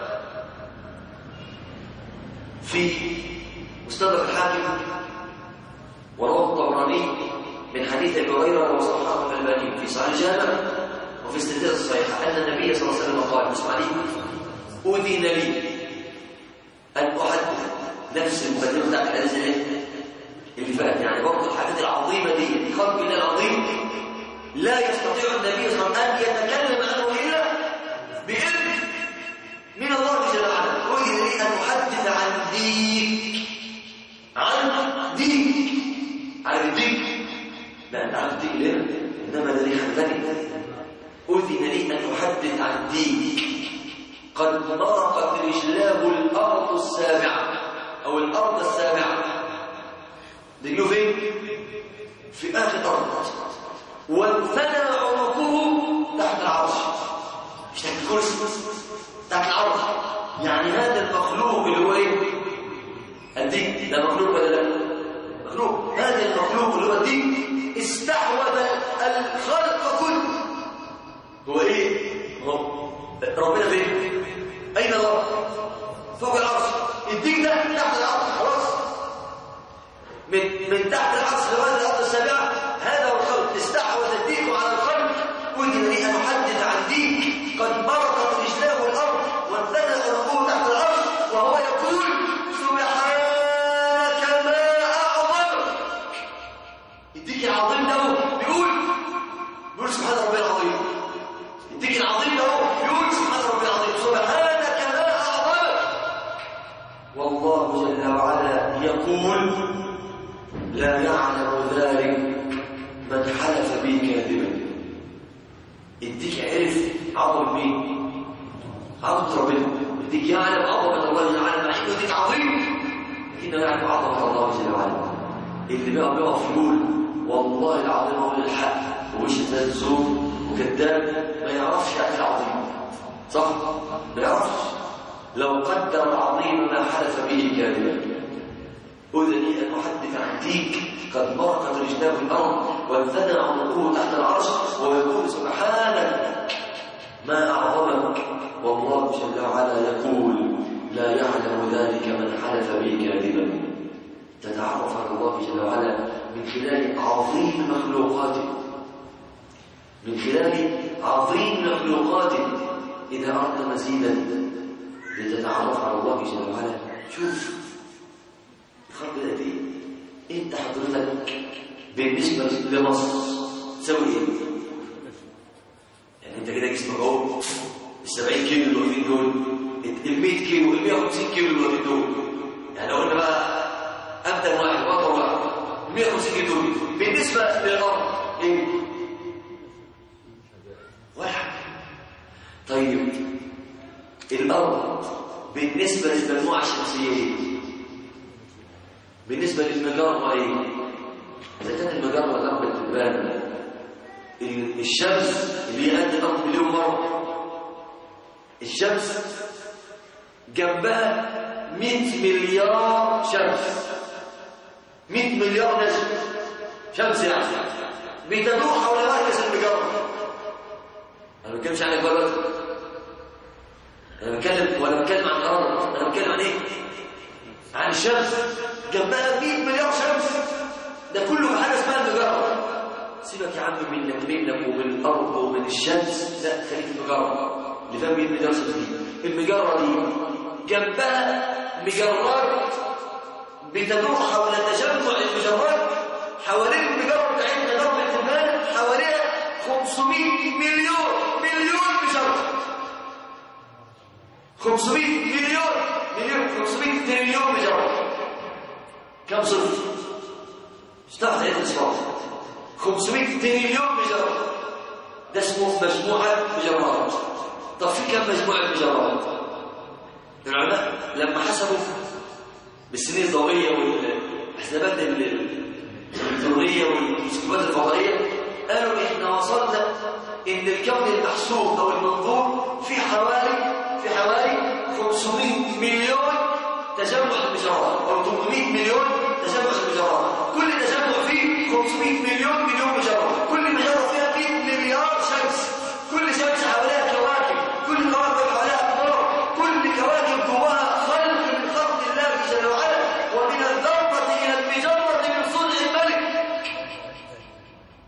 في مستدرك الحاكم ورواه الطبراني من حديث حديث ابي هريره وصححه الالباني في صحيح الجامع وفي السلسله الصحيحه ان النبي صلى الله عليه وسلم قال اسمع لي اذن لي ان احدث نفس المقدمه بتاعت الحديث الايه؟ اللي فات يعني برضه الحاجات العظيمه دي خلق الله العظيم لا يستطيع النبي صلى الله عليه وسلم ان يتكلم عنه الا باذن من الله جل وعلا اذن لي ان احدث عن ديك عن ديك عن الديك لا انت عن الديك ليه انما ده ليه حاجه ثانيه اذن لي ان احدث عن ديك قد مرقت رجلاه الارض السابعه او الارض السابعه رجله فين في اخر الارض وانثنى عنقه تحت العرش مش تحت الكرسي تحت العرش يعني هذا المخلوق اللي هو ايه الدين ده مخلوق ولا لا مخلوق هذا المخلوق اللي هو الدين استحوذ الخلق كله هو ايه هو ربنا فين اين الله فوق العرش الدين ده تحت العرش خلاص من من تحت العرش لغايه الارض السابعه هذا هو الخلق استحوذ الدين على الخلق اذن لي ان احدث عن دين قد مرقت رجلاه الارض وانثنى عنقه تحت العرش وهو يقول سبحانك ما اعظمك الدين العظيم ده بيقول بيقول سبحان ربي العظيم الدين العظيم ده بيقول سبحان ربي العظيم سبحانك ما اعظمك والله جل وعلا يقول لا يعلم ذلك من حلف بي كاذبا اديك عرف عظم مين عظم ربنا اديك يعلم عظمه الله جل وعلا مع انه اديك عظيم لكنه يعلم عظمه الله جل وعلا اللي بقى بيقف يقول والله العظيم هو الحق ومش الزور وكذاب ما يعرفش يعني العظيم صح ما يعرفش لو قدر العظيم ما حلف به كاذبا أذني أن أحدث عن ديك قد مرقت رجلاه الأرض وانثنى عنقه تحت العرش ويقول سبحانك ما أعظمك والله جل وعلا يقول لا يعلم ذلك من حلف به كاذبا تتعرف على الله جل وعلا من خلال عظيم مخلوقاته من خلال عظيم مخلوقاته إذا أردت مزيدا لتتعرف على الله جل وعلا شوف الخلق ده ايه انت حضرتك بالنسبه لمصر تسوي ايه يعني انت كده جسمك اهو ال 70 كيلو اللي واقفين دول ال 100 كيلو ال 150 كيلو اللي واقفين دول يعني لو قلنا بقى ابدا واحد بطل واحد ال 150 كيلو دول بالنسبه للارض ايه واحد طيب الارض بالنسبه للمجموعه الشمسيه ايه بالنسبة للمجرة ايه؟ إذا كانت المجرة الأرض التبان الشمس اللي هي قد الأرض مليون مرة الشمس جنبها 100 مليار شمس 100 مليار نجم شمس يعني بتدور حول مركز المجرة أنا ما بتكلمش عن البلد أنا بتكلم ولا بتكلم عن الأرض أنا بتكلم عن إيه؟ عن الشمس جنبها 100 مليار شمس ده كله في حاجه اسمها المجره سيبك يا عم منك منك ومن الارض ومن الشمس لا خليك في المجره اللي فيها 100 مليار شمس دي المجره دي جنبها مجرات بتدور حول تجمع المجرات حوالين المجره بتاعتنا درب التبان حواليها 500 مليون مليون مجره 500 مليون مليون 500 تريليون مجرة كم صفر؟ اشتغلت عدة اصفار 500 تريليون مجرة ده اسمه مجموعة مجرات طب في كم مجموعة مجرات؟ العلماء لما حسبوا بالسنين الضوئية والحسابات الإلكترونية والمسكوبات الفضائية قالوا احنا وصلنا ان الكون المحسوب او المنظور في حوالي في حوالي 500 مليون تجمع المجرات او 800 مليون تجمع المجرات كل تجمع فيه 500 مليون مليون مجرة كل مجرة فيها 100 مليار شمس كل شمس حواليها كواكب كل كواكب حواليها اقمار كل كواكب جواها خلق من خلق الله جل وعلا ومن الذرة إلى المجرة من صنع الملك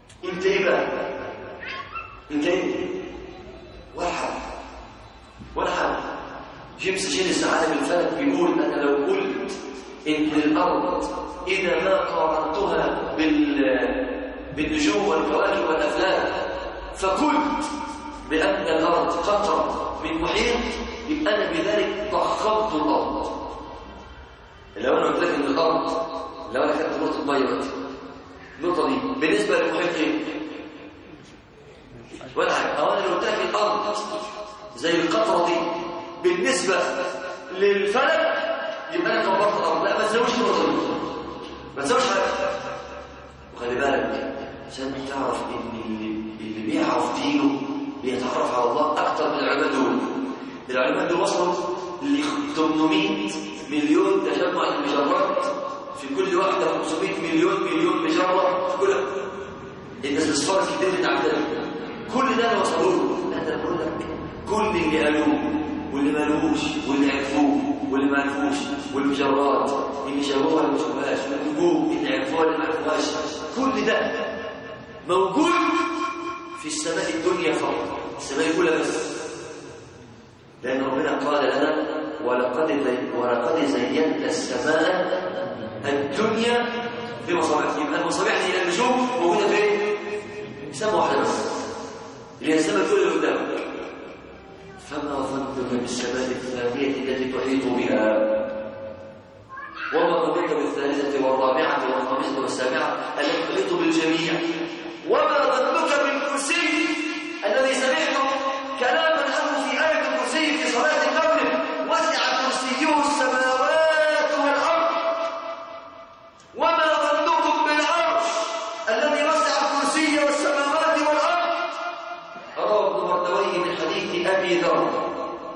جيمس شينس عالم الفلك بيقول انا لو قلت ان الارض اذا ما قارنتها بال بالنجوم والكواكب والافلاك فقلت بان الارض قطره من محيط يبقى انا بذلك ضخمت الارض لو انا قلت لك ان الارض لو انا خدت نقطه ميه دلوقتي النقطه دي بالنسبه للمحيط ايه ولا حاجه او انا لو قلت لك الارض زي القطره دي بالنسبه للفلك يبقى انا كبرت الارض لا ما تساويش النقطه دي ما تساويش حاجه وخلي بالك عشان تعرف ان اللي, اللي بيعرف دينه بيتعرف على الله اكتر من العلماء دول العلماء دول وصلوا ل 800 مليون تجمع المجرات في كل واحده 500 مليون مليون مجره في كل الاستثمار الكتير اللي عندنا كل ده اللي وصلوا له لا ده بقول لك كل اللي قالوه واللي ما قالوش واللي عرفوه واللي ما عرفوش والمجرات اللي شافوها اللي ما شافوهاش والنجوم اللي عرفوها اللي ما عرفوهاش كل ده موجود في السماء الدنيا فقط السماء الاولى بس لان ربنا قال لنا ولقد زي ولقد زينا السماء الدنيا بمصابيح يبقى المصابيح دي النجوم موجوده فين؟ في سماء واحده بس اللي هي السماء الاولى اللي قدامك فما ظنك بالسماء الثانيه التي تحيط بها وما ظنك بالثالثه والرابعه والخامسه والسابعه التي تحيط بالجميع وما ظنك بالكرسي الذي سمعت كلاما عنه في آية الكرسي في صلاة قوله وسع كرسيه السماوات والأرض وما ظنكم بالعرش الذي وسع الكرسي والسماوات والأرض روى ابن مردويه من حديث أبي ذر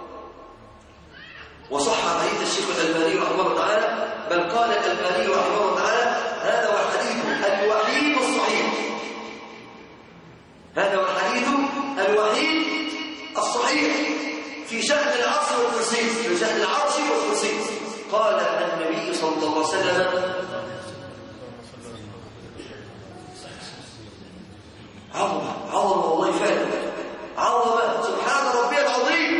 وصح حديث الشيخ الألباني رحمه الله تعالى بل قال الألباني رحمه الله تعالى هذا هو الحديث الوحيد الصحيح هذا هو الحديث الوحيد الصحيح في شأن العرش والكرسي في شأن العرش والكرسي قال النبي صلى الله عليه وسلم عظمة عظمة والله فعلا عظمة سبحان ربي العظيم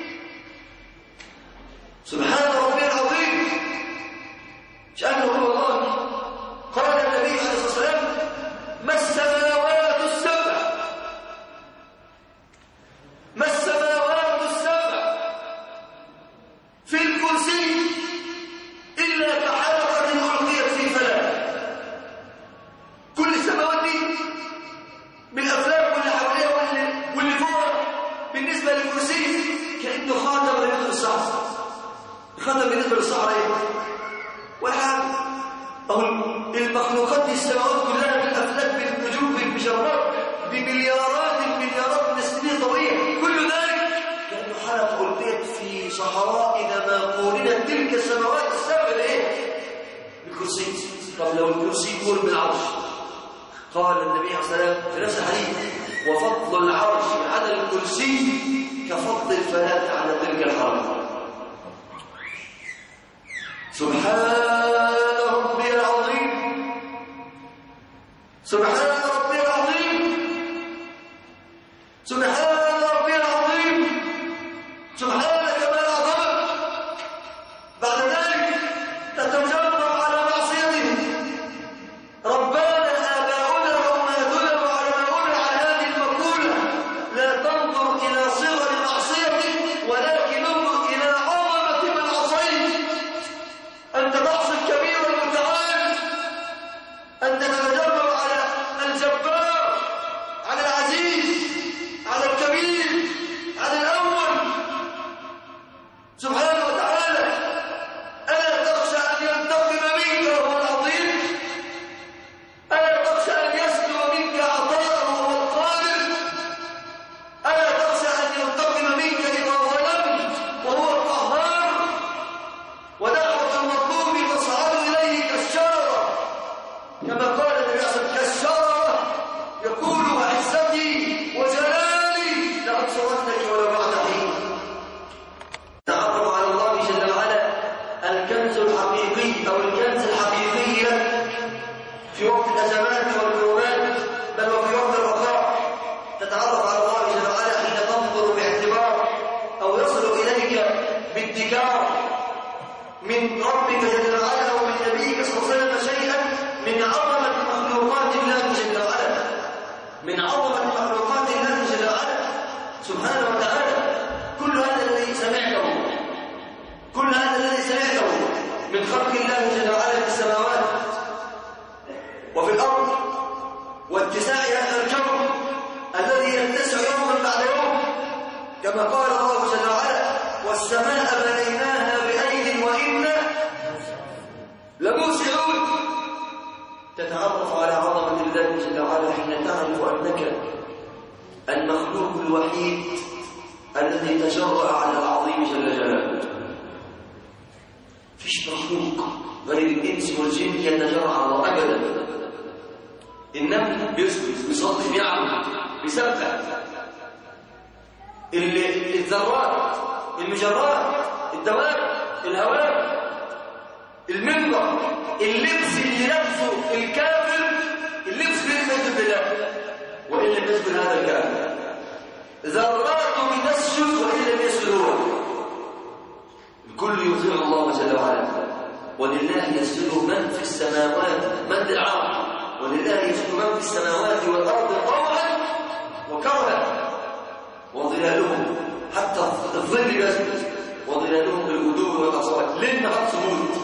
سبحان ربي العظيم شأنه هو الله قال النبي عليه الصلاة والسلام ما السماوات السبع ما السماوات السبع في الكرسي إلا كحلقة ألقيت في فلاح كل السماوات دي بالأفلاك واللي حواليها واللي, واللي فوقها بالنسبة للكرسي كأنه خاتم بالنسبة للصحراء خاتم بالنسبة للصحراء ايه؟ وحاجة أو المخلوقات دي السماوات كلها بالأفلاك بالنجوم بالمجرات بمليارات المليارات من السنين طويلة كل ذلك كأنه حلقة ألقيت في صحراء إذا ما قورنت تلك السماوات السبع إيه؟ بالكرسي طب لو الكرسي يكون بالعرش قال النبي عليه الصلاة والسلام في نفس الحديث وفضل العرش على الكرسي كفضل الفلاة على تلك الحرب سبحان ربي العظيم سبحان ربي العظيم سبحان ربي العظيم سبحانك ما العظمة بعد ذلك تتجرب على معصيته ربنا آباؤنا وأمهاتنا وعلماؤنا على هذه المقولة لا تنظر إلى صغر معصيته ولكن انظر إلى من ربك جل وعلا أو من نبيك صلى الله عليه وسلم شيئا من عظمة مخلوقات الله جل وعلا من عظمة مخلوقات الله جل وعلا سبحانه وتعالى كل هذا الذي سمعته كل هذا الذي سمعته من خلق الله جل وعلا في السماوات وفي الأرض واتساع هذا الكون الذي يتسع يوما بعد يوم كما قال الله جل وعلا والسماء بنيناها بأيد وإنا لموسعون تتعرف على عظمة الله جل وعلا حين تعرف أنك المخلوق الوحيد الذي تجرأ على العظيم جل جلاله فيش مخلوق غير الإنس والجن يتجرأ على الله أبدا النمل بيسجد بيصلي بيعبد بيسبح ال- الذرات المجرات الدواب الهواء المنبر اللبس اللي لبسه الكافر اللبس بيسجد بالله وإن لم يسجد هذا الكافر ذراته تسجد وإن لم يسجد هو الكل يطيع الله جل وعلا ولله يسجد من في السماوات من العرب ولله يسجد من في السماوات والأرض طوعا وكرها وظلالهم حتى الظل يسجد وظلالهم بالغدو والأصوات للنهار سجود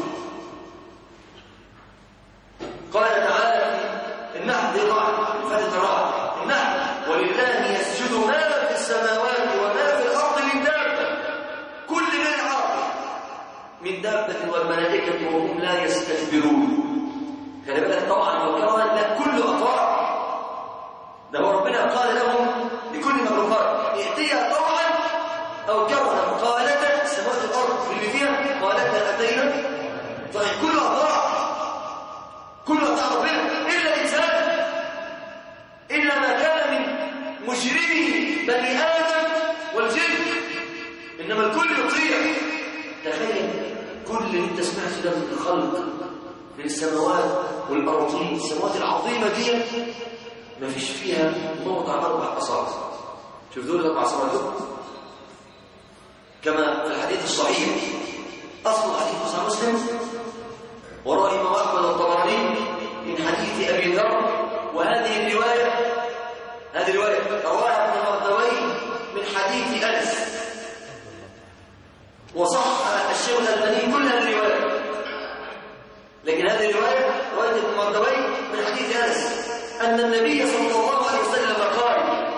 قال تعالى في النحل دي طبعا فتت الرعد النحل ولله يسجد ما في السماوات وما في الأرض من دابة كل من عرض من دابة والملائكة وهم لا يستكبرون خلي بالك طبعا وكرها لا كل أطاع ده هو ربنا قال لهم لكل مخلوقات ائتيا طوعا أو كرها قالتا السماوات والأرض اللي فيها قالتا أتينا طيب كل أطاع كل أطاع ربنا إلا الإنسان إلا ما كان من مجرمي بني آدم والجن إنما الكل يطيع تخيل كل اللي انت سمعته ده من الخلق من السماوات والأرضين السماوات العظيمة دي ما فيش فيها موضع أربع أصابع شوف دول الأربع أصابع دول كما في الحديث الصحيح أصل الحديث في صحيح مسلم وراء إمام أحمد الطبراني من حديث أبي ذر وهذه الرواية هذه الرواية رواها ابن مردوي من حديث أنس وصح الشيخ الألباني كل هذه الرواية لكن هذه الرواية رواية ابن مردوي من حديث أنس أن النبي صلى الله عليه وسلم قال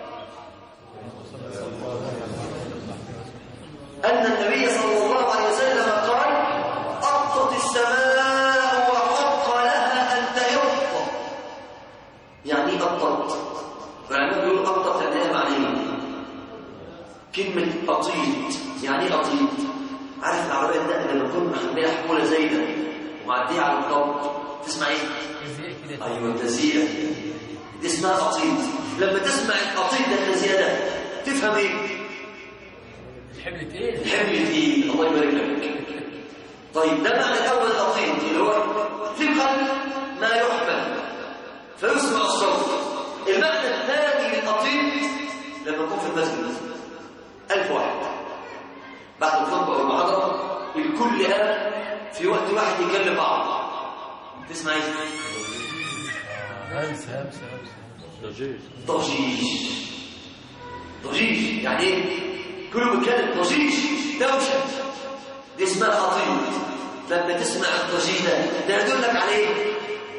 أن النبي صلى الله عليه وسلم قال أطت السماء وحق لها أن تهط يعني إيه أطت فالعلماء بيقولوا أطت يعني إيه معنيه كلمة أطيت يعني إيه أطيت عارف العربية النقل لما تكون محملة حمولة زايدة ومعدية على الطرق تسمع إيه؟ أيوة تزيئة دي اسمها أطيت لما تسمع الأطيت ده التزيئة ده تفهم إيه؟ الحمل تقيل الحمل تقيل الله يبارك لك طيب ده معنى الأول الأطيت اللي هو ثقل ما يحمل فيسمع الصوت المعنى الثاني للأطيت لما يكون في المسجد ألف واحد بعد الخطبة والمحاضرة الكل قام في وقت واحد يكلم بعض تسمع ايه؟ همس همس همس ضجيج ضجيج يعني ايه؟ كله بيتكلم ضجيج دوشة دي اسمها خطيط لما تسمع الضجيج ده ده يدل لك على ايه؟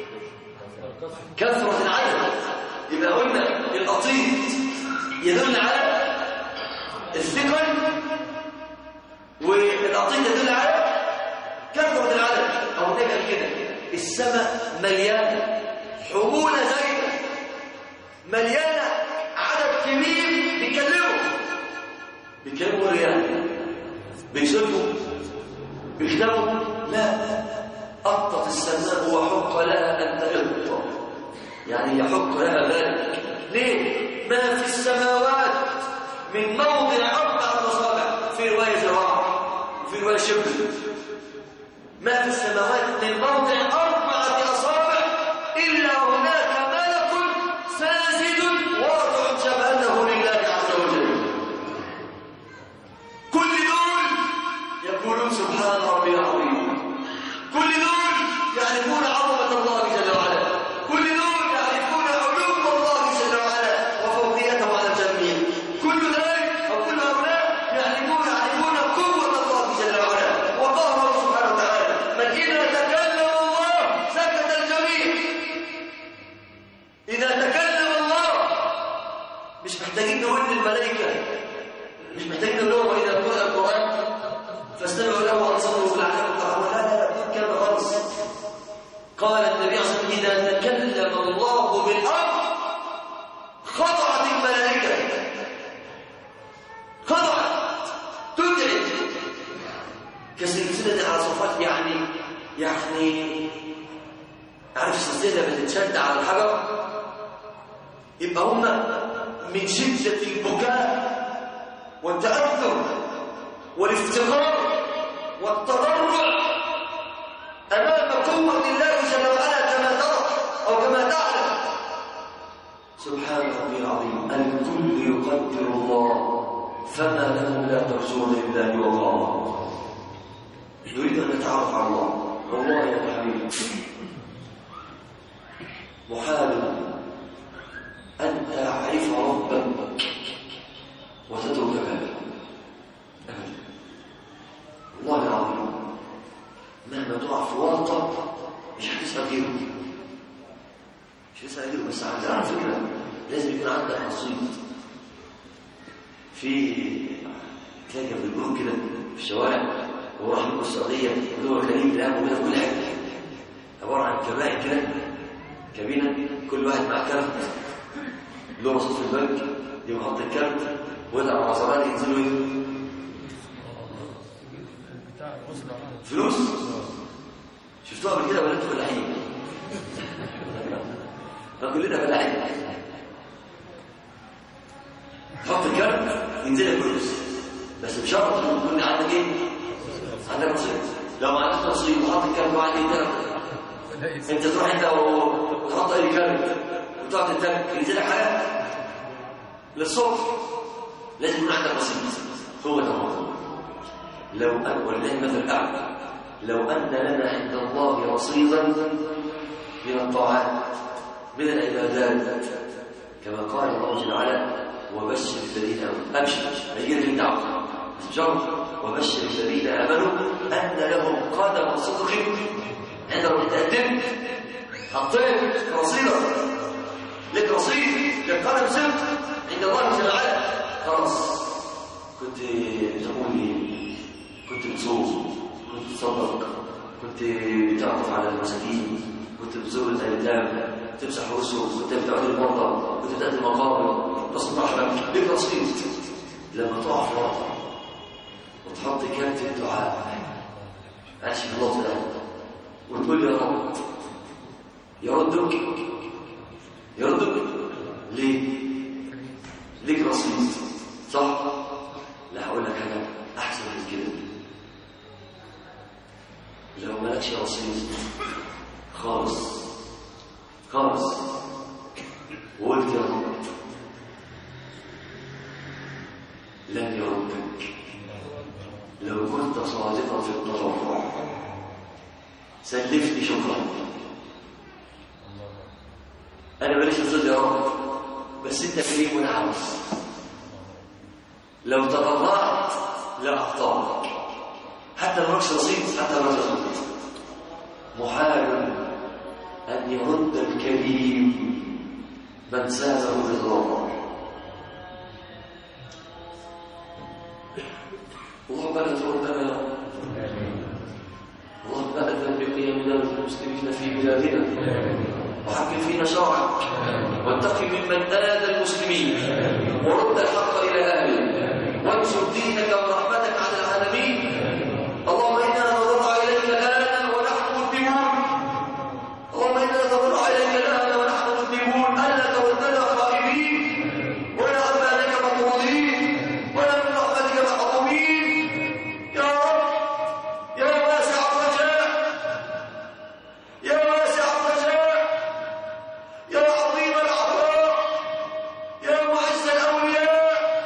كثرة العدد يبقى قلنا القطيط يدل على الثقل والقطيط يدل على كثرة العدد أو نجد كده السماء مليانة حمولة زايدة مليانة عدد كبير بيكلموا بيكلموا الرياح بيصرفوا بيكتبوا لا أطت السماء وحق لها أن تغط يعني يحق لها ذلك ليه؟ ما في السماوات من موضع أربعة أصابع في رواية زراعة وفي رواية شبه ما في السماوات من موضع أربعة أصابع إلا هناك ملك ساجد واضع جبهته لله عز وجل كل دول يقولون سبحان ربي العظيم كل دول يعرفون عظمة الله جل وعلا كل دول يعرفون علو الله جل وعلا وفوقيته على الجميع كل ذلك أو كل هؤلاء يعرفون يعرفون قوة الله جل وعلا وقهره سبحانه وتعالى من إذا تكلم الله سكت الجميع إذا تكلم الله مش محتاجين نقول للملائكة مش محتاجين نقول لهم إذا قرأ القرآن فاستمعوا له وانصروا لعلكم ترحمون لا لا لا بدون كلام خالص قال النبي صلى الله عليه وسلم إذا تكلم الله بالأمر خضعت الملائكة خضعت تدعي كسلسلة على صفات يعني يعني عارف سلسلة بتتشد على الحجر يبقى هم من شدة البكاء والتأثر والافتقار والتضرع أمام قوة الله جل وعلا كما ترى أو كما تعلم سبحان ربي العظيم الكل يقدر الله فما لهم لا ترجون لله وقارا نريد أن نتعرف على الله والله يا حبيبي محال أن تعرف ربك وتترك هذا أبدا والله العظيم مهما تقع في ورطة مش هتسأل غيره مش هتسأل غيره بس عندنا على فكرة لازم يكون عندك رصيد في تلاقي في البنوك كده في الشوارع وهو راح من السعودية اللي هو الخليج الآن موجودة في كل حتة عبارة عن كبائن كده كابينة كل واحد مع كارت له رصيد في البنك يقوم حاطط الكارت ويدعم العصرات ينزلوا ايه بتاع الأسرة فلوس شفتوها قبل كده ولا انتوا فلاحين فكلنا فلاحين حط الكارت ينزل لك فلوس بس بشرط ان يكون عندك ايه عندك رصيد لو ما عندكش رصيد وحاطط الكارت وعندك انت ولا يس- انت تروح انت وتحط اي كارت وتقعد تتك ينزل لك حاجه للصبح لازم يكون عندك رصيد هو ده الموضوع لو أن ولله المثل الأعلى لو أن لنا عند الله رصيدا من الطاعات من العبادات كما قال الله جل وعلا وبشر الذين آمنوا أبشر هي دي الدعوة جر وبشر الذين آمنوا أن لهم قدم صدق عند ربك تقدمت حطيت رصيدك لك رصيد لك قدم صدق عند الله جل وعلا خلاص كنت تقول لي كنت بتصوم كنت بتصدق كنت بتعطف على المساكين كنت بتزور الايتام تمسح رؤوسهم كنت بتعود المرضى كنت بتأتي المقابر تصلح لك ليك رصيد لما تقع في وضع وتحط كارت الدعاء عايش في الله ده وتقول يا رب يردك يردك ليه؟ ليك رصيد صح؟ لا هقول لك حاجه احسن من كده لو مالكش رصيد خالص خالص وقلت يا رب لن يردك لو كنت صادقا في التضرع سلفني شكرا انا ماليش رصيد يا رب بس انت كريم وانا عاوز لو تضرعت لا اعطاك حتى لو مالكش رصيد حتى لو مالكش رصيد محال ان يرد الكريم من ساله رضاه اللهم لا تردنا يا رب اللهم اذن بقيامنا المسلمين في بلادنا وحكم فينا شرعك واتق ممن آذى المسلمين ورد الحق إلى أهله وانصر دينك ورحمتك على العالمين اللهم إنا نضرع إليك الآن ونحن مذنبون اللهم إنا نضرع إليك الآن ونحن مذنبون ألا تردنا خائبين ولا أبانك مطرودين ولا من رحمتك محرومين يا رب يا واسع الرجاء يا واسع الرجاء يا عظيم العطاء يا معز الأولياء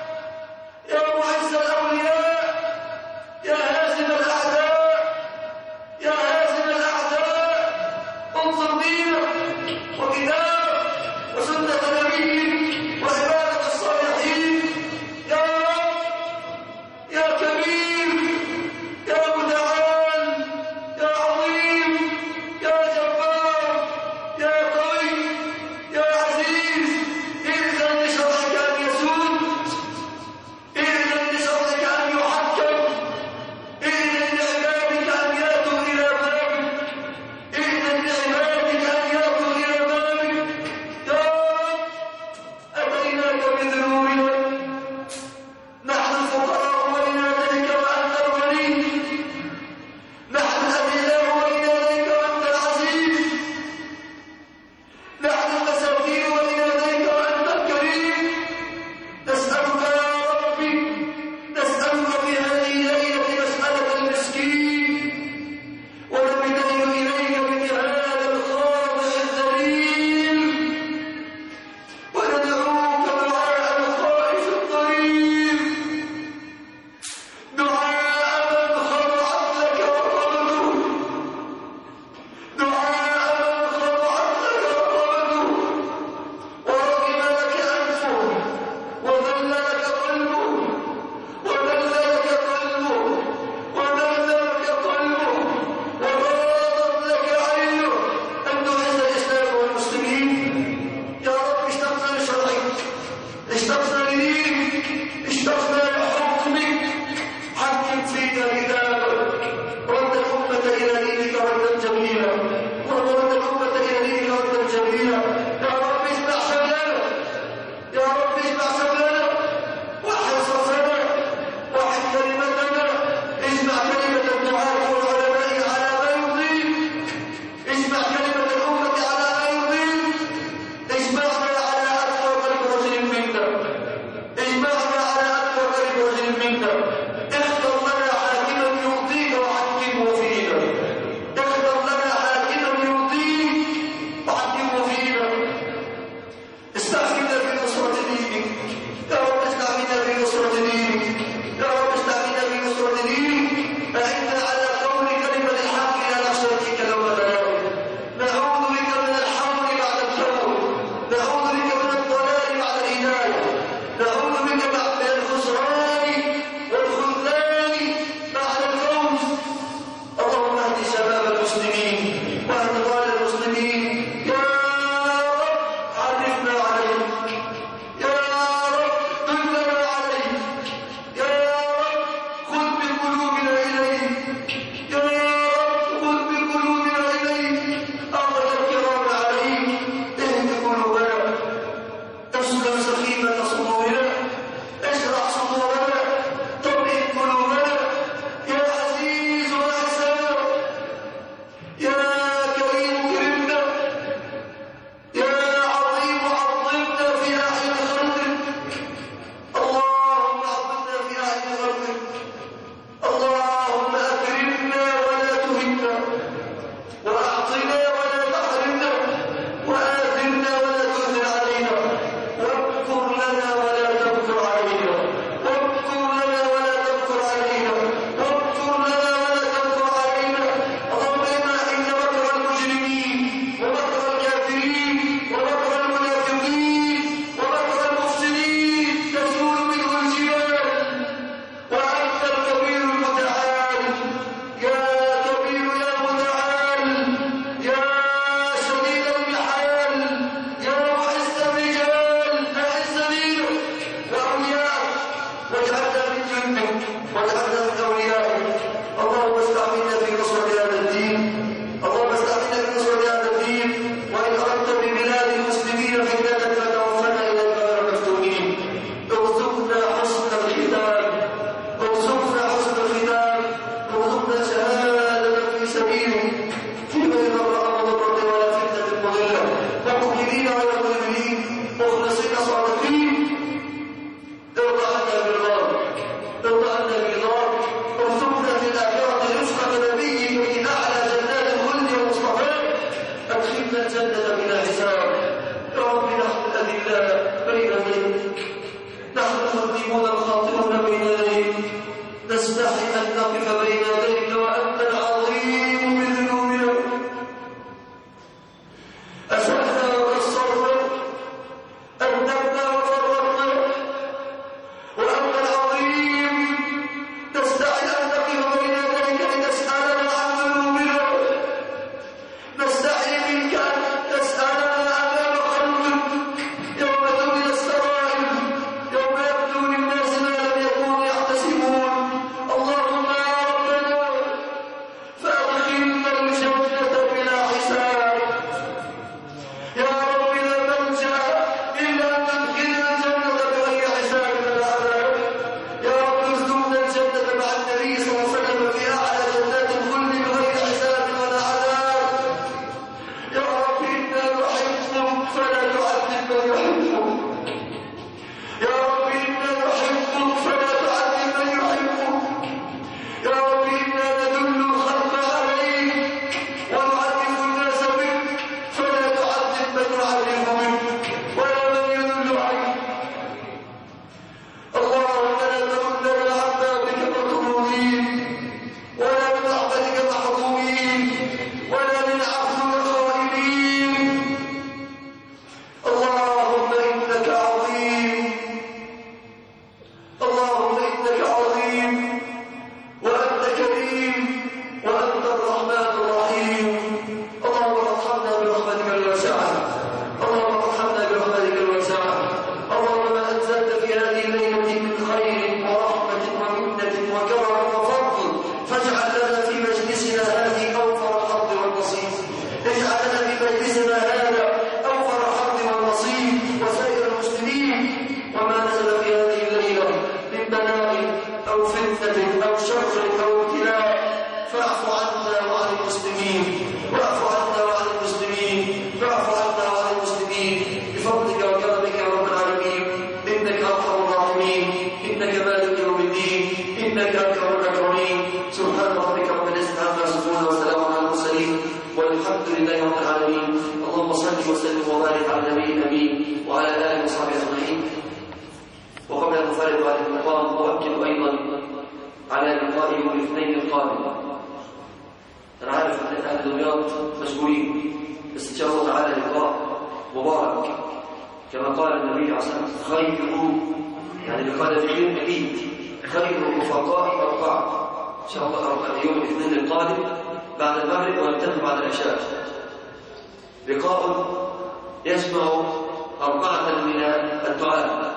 فاعف عنا وعن المسلمين واعف عنا وعن المسلمين واعف عنا وعن المسلمين بفضلك وكرمك يا رب العالمين انك ارحم الراحمين انك مالك يوم الدين انك اكرم الاكرمين سبحان ربك رب العزه عما يصفون وسلام على المرسلين والحمد لله رب العالمين اللهم صل وسلم وبارك على النبي الامين وعلى اله وصحبه اجمعين وقبل ان نفرد على المقام اؤكد ايضا على لقاء يوم الاثنين القادم انا عارف ان اهل دمياط مشغولين بس ان شاء الله تعالى لقاء مبارك كما قال النبي عليه الصلاه والسلام خير يعني لقاء في يوم اكيد خير الرفقاء اربعه ان شاء الله أربعة يوم الاثنين القادم بعد المغرب وننتهي بعد العشاء لقاء يجمع أربعة من الدعاء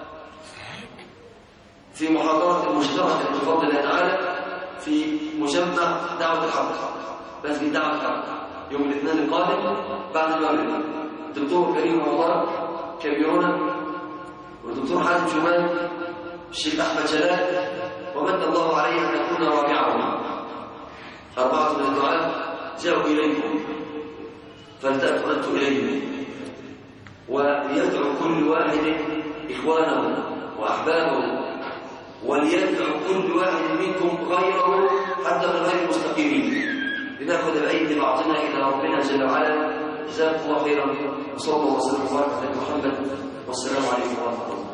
في محاضرة مشتركة بفضل الله تعالى في مجمع دعوة الحق مسجد دعوة الحق يوم الاثنين القادم بعد المغرب الدكتور كريم رمضان كبيرنا والدكتور حازم شمال الشيخ أحمد جلال ومن الله عليه أن نكون رابعهم أربعة من الدعاء جاءوا إليكم فالتأتوا أنتم إليهم وليدعو كل واحد إخوانه وأحبابه وليدعو كل واحد منكم غيره حتى من غير المستقيمين لناخذ بأيدي بعضنا إلى ربنا جل وعلا جزاكم الله خيرا وصلى الله وسلم وبارك على محمد والسلام عليكم ورحمة الله